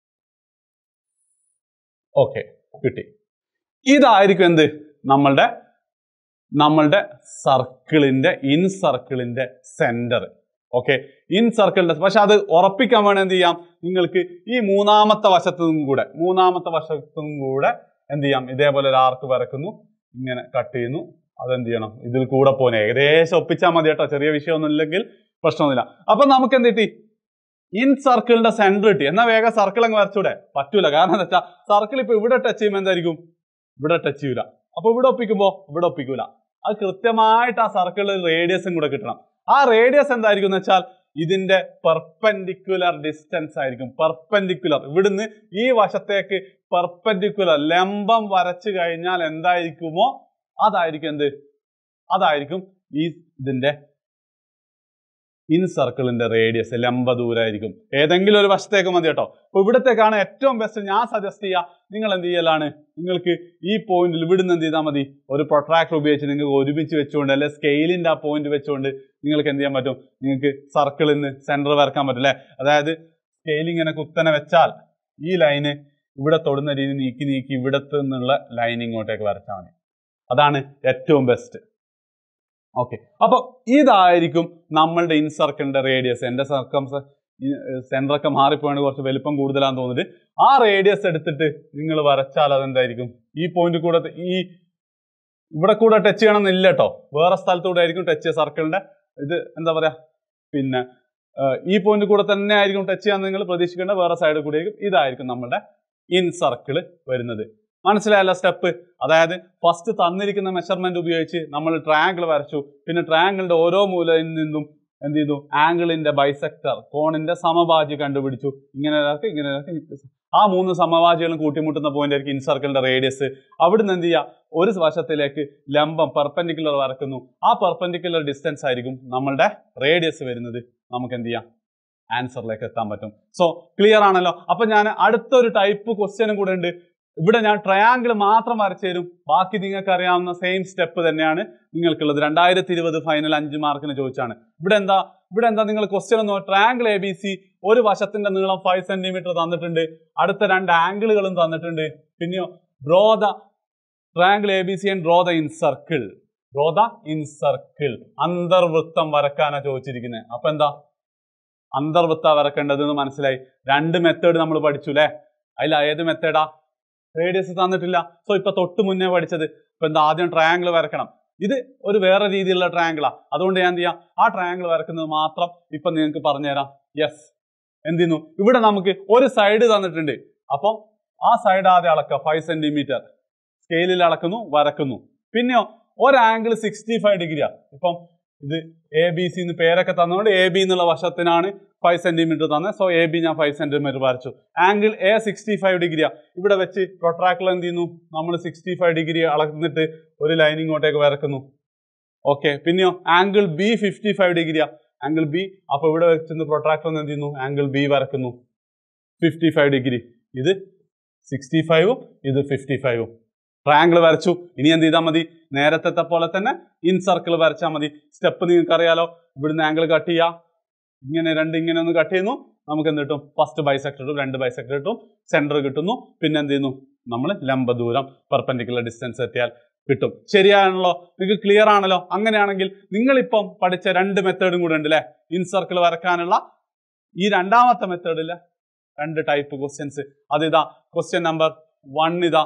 ഓക്കെ കിട്ടി ഇതായിരിക്കും എന്ത് നമ്മളുടെ നമ്മളുടെ സർക്കിളിന്റെ ഇൻ സർക്കിളിന്റെ സെന്റർ ഓക്കെ ഇൻ സർക്കിളിന്റെ പക്ഷെ അത് ഉറപ്പിക്കാൻ വേണ്ടി എന്ത് ചെയ്യാം നിങ്ങൾക്ക് ഈ മൂന്നാമത്തെ വശത്തു നിന്നും കൂടെ മൂന്നാമത്തെ വശത്തു നിന്നും കൂടെ എന്ത് ചെയ്യാം ഇതേപോലെ ഒരു ആർക്ക് വരക്കുന്നു ഇങ്ങനെ കട്ട് ചെയ്യുന്നു അതെന്ത് ചെയ്യണം ഇതിൽ കൂടെ പോനെ ഏകദേശം ഒപ്പിച്ചാൽ മതി കേട്ടോ ചെറിയ വിഷയമൊന്നും ഇല്ലെങ്കിൽ പ്രശ്നമൊന്നുമില്ല അപ്പൊ നമുക്ക് എന്ത് കിട്ടി ഇൻ സർക്കിളിന്റെ സെന്റർ കിട്ടി എന്നാ വേഗം സർക്കിൾ അങ്ങ് വരച്ചൂടെ പറ്റൂല കാരണം എന്താ വെച്ചാൽ സർക്കിൾ ഇപ്പൊ ഇവിടെ ടച്ച് ചെയ്യുമ്പോൾ എന്തായിരിക്കും ഇവിടെ ടച്ച് ചെയ്യൂല അപ്പൊ ഇവിടെ ഒപ്പിക്കുമ്പോ ഇവിടെ ഒപ്പിക്കൂല അത് കൃത്യമായിട്ട് ആ സർക്കിളിൽ റേഡിയസും കൂടെ കിട്ടണം ആ റേഡിയസ് എന്തായിരിക്കും എന്ന് വെച്ചാൽ ഇതിന്റെ പെർപെൻഡിക്കുലർ ഡിസ്റ്റൻസ് ആയിരിക്കും പെർപെൻഡിക്കുലർ ഇവിടുന്ന് ഈ വശത്തേക്ക് പെർപെൻഡിക്കുലർ ലംബം വരച്ചു കഴിഞ്ഞാൽ എന്തായിരിക്കുമോ അതായിരിക്കും എന്ത് അതായിരിക്കും ഈ ഇതിന്റെ ഇൻ സർക്കിളിന്റെ റേഡിയസ് ലംബ ദൂരമായിരിക്കും ഏതെങ്കിലും ഒരു വശത്തേക്ക് മതി കേട്ടോ അപ്പൊ ഇവിടത്തേക്കാണ് ഏറ്റവും ബെസ്റ്റ് ഞാൻ സജസ്റ്റ് ചെയ്യുക നിങ്ങൾ എന്ത് ചെയ്യലാണ് നിങ്ങൾക്ക് ഈ പോയിന്റിൽ ഇവിടുന്ന് എന്ത് ചെയ്താൽ മതി ഒരു പ്രൊട്രാക്ടർ ഉപയോഗിച്ച് നിങ്ങൾക്ക് ഒരുമിച്ച് വെച്ചുകൊണ്ട് അല്ലെ സ്കെയിലിന്റെ ആ പോയിന്റ് വെച്ചുകൊണ്ട് നിങ്ങൾക്ക് എന്ത് ചെയ്യാൻ പറ്റും നിങ്ങൾക്ക് സർക്കിളിൽ നിന്ന് സെന്റർ വരക്കാൻ പറ്റും അല്ലെ അതായത് സ്കെയിൽ ഇങ്ങനെ കുത്തനെ വെച്ചാൽ ഈ ലൈന് ഇവിടെ തൊടുന്ന രീതി നീക്കി നീക്കി ഇവിടത്ത് നിന്നുള്ള ലൈൻ ഇങ്ങോട്ടേക്ക് വരച്ചാൽ മതി അതാണ് ഏറ്റവും ബെസ്റ്റ് ഓക്കെ അപ്പൊ ഇതായിരിക്കും നമ്മളുടെ ഇൻ സർക്കിളിന്റെ റേഡിയസ് എന്റെ സർക്കം സെന്റർ ഒക്കെ മാറിപ്പോയാണ് കുറച്ച് വലിപ്പം കൂടുതലാന്ന് തോന്നിട്ട് ആ റേഡിയസ് എടുത്തിട്ട് നിങ്ങൾ വരച്ചാൽ അതെന്തായിരിക്കും ഈ പോയിന്റ് കൂടെ ഈ ഇവിടെ കൂടെ ടച്ച് ചെയ്യണമെന്നില്ല കേട്ടോ വേറെ സ്ഥലത്തൂടെ ആയിരിക്കും ടച്ച് ചെയ്യുക സർക്കിളിന്റെ ഇത് എന്താ പറയാ പിന്നെ ആ, ഈ പോയിന്റ് കൂടെ തന്നെ ആയിരിക്കും ടച്ച് ചെയ്യാൻ നിങ്ങൾ പ്രതീക്ഷിക്കേണ്ട വേറെ സൈഡിൽ കൂടെ ആയിരിക്കും ഇതായിരിക്കും നമ്മുടെ ഇൻ സർക്കിൾ വരുന്നത് മനസ്സിലായല്ലോ സ്റ്റെപ്പ് അതായത് ഫസ്റ്റ് തന്നിരിക്കുന്ന മെഷർമെന്റ് ഉപയോഗിച്ച് നമ്മൾ ട്രയാങ്കിൾ വരച്ചു പിന്നെ ട്രയാങ്കിളിന്റെ ഓരോ മൂലയിൽ നിന്നും എന്ത് ചെയ്തു ആംഗിളിന്റെ ബൈസെക്ടർ കോണിന്റെ സമഭാജി കണ്ടുപിടിച്ചു ഇങ്ങനെ ഒരാൾക്ക് ഇങ്ങനെ ഒരാൾക്ക് ആ മൂന്ന് സമവാജികളും കൂട്ടിമുട്ടുന്ന പോയിന്റ് ആയിരിക്കും ഇൻ സർക്കിളിന്റെ റേഡിയസ് അവിടുന്ന് എന്ത് ചെയ്യുക ഒരു വശത്തിലേക്ക് ലംബം പെർപെൻഡിക്കുലർ വരക്കുന്നു ആ പെർപെൻഡിക്കുലർ ഡിസ്റ്റൻസ് ആയിരിക്കും നമ്മളുടെ റേഡിയസ് വരുന്നത് നമുക്ക് എന്ത് ചെയ്യാം ആൻസറിലേക്ക് എത്താൻ പറ്റും സോ ക്ലിയർ ആണല്ലോ അപ്പൊ ഞാൻ അടുത്തൊരു ടൈപ്പ് ക്വസ്റ്റ്യനും കൂടെ ഉണ്ട് ഇവിടെ ഞാൻ ട്രയാങ്കിൾ മാത്രം വരച്ചു തരും ബാക്കി നിങ്ങൾക്ക് അറിയാവുന്ന സെയിം സ്റ്റെപ്പ് തന്നെയാണ് നിങ്ങൾക്കുള്ളത് രണ്ടായിരത്തി ഇരുപത് ഫൈനൽ അഞ്ച് മാർക്കിന് ചോദിച്ചാണ് ഇവിടെ എന്താ ഇവിടെ എന്താ നിങ്ങൾ ക്വസ്റ്റ്യൻ ഒന്ന് ട്രയാങ്കിൾ എ ബി സി ഒരു വശത്തിന്റെ നീളം ഫൈവ് സെന്റിമീറ്റർ തന്നിട്ടുണ്ട് അടുത്ത രണ്ട് ആംഗിളുകളും തന്നിട്ടുണ്ട് പിന്നെയോ draw the triangle A B C and draw the in circle draw the in circle അന്തർവൃത്തം വരക്കാനാ ചോദിച്ചിരിക്കുന്നത് അപ്പൊ എന്താ അന്തർവൃത്ത വരക്കേണ്ടത് എന്ന് മനസ്സിലായി രണ്ട് മെത്തേഡ് നമ്മൾ പഠിച്ചു അല്ലേ അതിൽ ഏത് മെത്തേഡാ റേഡിയസ് തന്നിട്ടില്ല സോ ഇപ്പൊ തൊട്ട് മുന്നേ പഠിച്ചത് ഇപ്പൊ എന്താ ആദ്യം ട്രയാങ്കിൾ വരക്കണം ഇത് ഒരു വേറെ രീതിയിലുള്ള ട്രയാങ്കിളാ അതുകൊണ്ട് ഞാൻ എന്ത് ചെയ്യാം ആ ട്രയാങ്കിൾ വരക്കുന്നത് മാത്രം ഇപ്പൊ നിങ്ങൾക്ക് പറഞ്ഞുതരാം യെസ് എന്ത് ചെയ്യുന്നു ഇവിടെ നമുക്ക് ഒരു സൈഡ് തന്നിട്ടുണ്ട് അപ്പം ആ സൈഡ് ആദ്യം അളക്കുക ഫൈവ് സെന്റിമീറ്റർ സ്കെയിലിൽ അളക്കുന്നു വരക്കുന്നു പിന്നെയോ ഒരു ആംഗിൾ സിക്സ്റ്റി ഫൈവ് ഡിഗ്രിയാ ഇപ്പം ഇത് എ ബി സി എന്ന് പേരൊക്കെ തന്നുകൊണ്ട് എ ബി എന്നുള്ള വശത്തിനാണ് ഫൈവ് സെന്റിമീറ്റർ തന്നത് സോ എ ബി ഞാൻ ഫൈവ് സെന്റിമീറ്റർ വരച്ചു ആംഗിൾ എ സിക്സ്റ്റി ഫൈവ് ഡിഗ്രിയാ ഇവിടെ വെച്ച് പ്രൊട്രാക്ടർ എന്ത് ചെയ്യുന്നു നമ്മൾ സിക്സ്റ്റി ഫൈവ് ഡിഗ്രി അളന്നിട്ട് ഒരു ലൈൻ ഇങ്ങോട്ടേക്ക് വരക്കുന്നു ഓക്കെ പിന്നെയോ ആംഗിൾ ബി ഫിഫ്റ്റി ഫൈവ് ഡിഗ്രിയാ ആംഗിൾ ബി അപ്പൊ ഇവിടെ വെച്ച് പ്രൊട്രാക്ടർ എന്ത് ചെയ്യുന്നു ആംഗിൾ ബി വരക്കുന്നു ഫിഫ്റ്റി ഫൈവ് ഡിഗ്രി ഇത് സിക്സ്റ്റി ഫൈവും ഇത് ഫിഫ്റ്റി ഫൈവും ട്രയാങ്കിൾ വരച്ചു ഇനി എന്ത് ചെയ്താൽ മതി നേരത്തെ പോലെ തന്നെ ഇൻ സർക്കിൾ വരച്ചാൽ മതി സ്റ്റെപ്പ് നിങ്ങൾക്ക് അറിയാലോ ഇവിടുന്ന് ആംഗിൾ കട്ട് ചെയ്യുക ഇങ്ങനെ രണ്ട് ഇങ്ങനെ ഒന്ന് കട്ട് ചെയ്യുന്നു നമുക്ക് എന്ത് കിട്ടും ഫസ്റ്റ് ബൈസെക്ടർ കിട്ടും രണ്ട് ബൈസെക്ടർ കിട്ടും സെന്റർ കിട്ടുന്നു പിന്നെ എന്ത് ചെയ്യുന്നു നമ്മൾ ലംബ ദൂരം പെർപെൻഡിക്കുലർ ഡിസ്റ്റൻസ് എത്തിയാൽ കിട്ടും ശരിയാണല്ലോ നിങ്ങൾക്ക് ക്ലിയർ ആണല്ലോ അങ്ങനെയാണെങ്കിൽ നിങ്ങളിപ്പം പഠിച്ച രണ്ട് മെത്തേഡും കൂടെ ഉണ്ട് അല്ലേ ഇൻ സർക്കിൾ വരക്കാനുള്ള ഈ രണ്ടാമത്തെ മെത്തേഡില് രണ്ട് ടൈപ്പ് ക്വസ്റ്റ്യൻസ് അതിതാ ക്വസ്റ്റ്യൻ നമ്പർ വൺ ഇതാ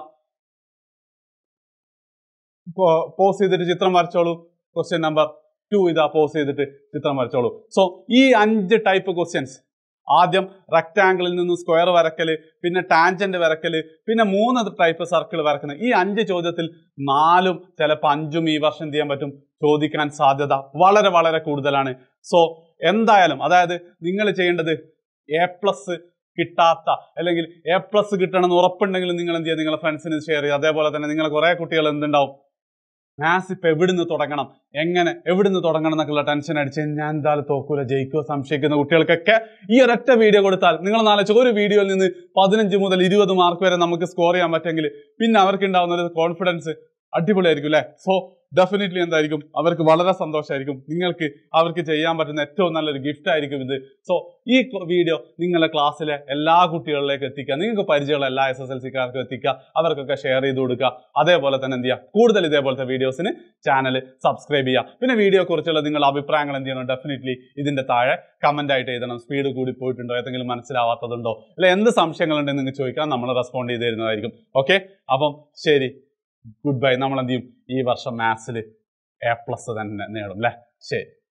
പോസ് ചെയ്തിട്ട് ചിത്രം വരച്ചോളൂ ക്വസ്റ്റ്യൻ നമ്പർ ടു ഇതാ പോസ് ചെയ്തിട്ട് ചിത്രം വരച്ചോളൂ സോ ഈ അഞ്ച് ടൈപ്പ് ക്വസ്റ്റ്യൻസ് ആദ്യം റെക്ടാങ്കിളിൽ നിന്ന് സ്ക്വയർ വരക്കല് പിന്നെ ടാൻജന്റ് വരക്കല് പിന്നെ മൂന്ന് ടൈപ്പ് സർക്കിൾ വരക്കുന്നത് ഈ അഞ്ച് ചോദ്യത്തിൽ നാലും ചിലപ്പോൾ അഞ്ചും ഈ വർഷം എന്ത് ചെയ്യാൻ പറ്റും ചോദിക്കാൻ സാധ്യത വളരെ വളരെ കൂടുതലാണ് സോ എന്തായാലും അതായത് നിങ്ങൾ ചെയ്യേണ്ടത് എ പ്ലസ് കിട്ടാത്ത അല്ലെങ്കിൽ എ പ്ലസ് കിട്ടണം എന്ന് ഉറപ്പുണ്ടെങ്കിൽ നിങ്ങൾ എന്ത് ചെയ്യുക നിങ്ങളുടെ ഫ്രണ്ട്സിന് ഷെയർ ചെയ്യുക അതേപോലെ തന്നെ നിങ്ങൾ കുറെ കുട്ടികൾ എന്തുണ്ടാവും മാത്സ് ഇപ്പൊ എവിടുന്ന് തുടങ്ങണം എങ്ങനെ എവിടുന്ന് തുടങ്ങണം എന്നൊക്കെയുള്ള ടെൻഷൻ അടിച്ച് ഞാൻ എന്തായാലും തോക്കൂല ജയിക്കുമോ സംശയിക്കുന്ന കുട്ടികൾക്കൊക്കെ ഈ ഒരൊറ്റ വീഡിയോ കൊടുത്താൽ നിങ്ങൾ നാളെ ഒരു വീഡിയോയിൽ നിന്ന് പതിനഞ്ച് മുതൽ ഇരുപത് മാർക്ക് വരെ നമുക്ക് സ്കോർ ചെയ്യാൻ പറ്റുമെങ്കിൽ പിന്നെ അവർക്ക് ഉണ്ടാവുന്ന ഒരു കോൺഫിഡൻസ് അടിപൊളിയായിരിക്കും അല്ലേ സോ ഡെഫിനറ്റ്ലി എന്തായിരിക്കും അവർക്ക് വളരെ സന്തോഷമായിരിക്കും നിങ്ങൾക്ക് അവർക്ക് ചെയ്യാൻ പറ്റുന്ന ഏറ്റവും നല്ലൊരു ഗിഫ്റ്റ് ആയിരിക്കും ഇത് സോ ഈ വീഡിയോ നിങ്ങളുടെ ക്ലാസ്സിലെ എല്ലാ കുട്ടികളിലേക്ക് എത്തിക്കുക നിങ്ങൾക്ക് പരിചയമുള്ള എല്ലാ എസ് എസ് എൽ സിക്കാർക്കും എത്തിക്കുക അവർക്കൊക്കെ ഷെയർ ചെയ്ത് കൊടുക്കുക അതേപോലെ തന്നെ എന്ത് ചെയ്യുക കൂടുതൽ ഇതേപോലത്തെ വീഡിയോസിന് ചാനൽ സബ്സ്ക്രൈബ് ചെയ്യുക പിന്നെ വീഡിയോ കുറിച്ചുള്ള നിങ്ങളുടെ അഭിപ്രായങ്ങൾ എന്ത് ചെയ്യണം ഡെഫിനറ്റ്ലി ഇതിന്റെ താഴെ കമന്റ് ആയിട്ട് എഴുതണം സ്പീഡ് കൂടി പോയിട്ടുണ്ടോ ഏതെങ്കിലും മനസ്സിലാവാത്തതുണ്ടോ അല്ലെ എന്ത് സംശയങ്ങളുണ്ടെന്ന് നിങ്ങൾക്ക് ചോദിക്കാം നമ്മൾ റെസ്പോണ്ട് ചെയ്ത് തരുന്നതായിരിക്കും ഓക്കെ അപ്പം ശരി ഗുഡ് ബൈ നമ്മൾ എന്ത് ചെയ്യും ഈ വർഷം മാത്സിൽ എ പ്ലസ് തന്നെ നേടും അല്ലേ ശരി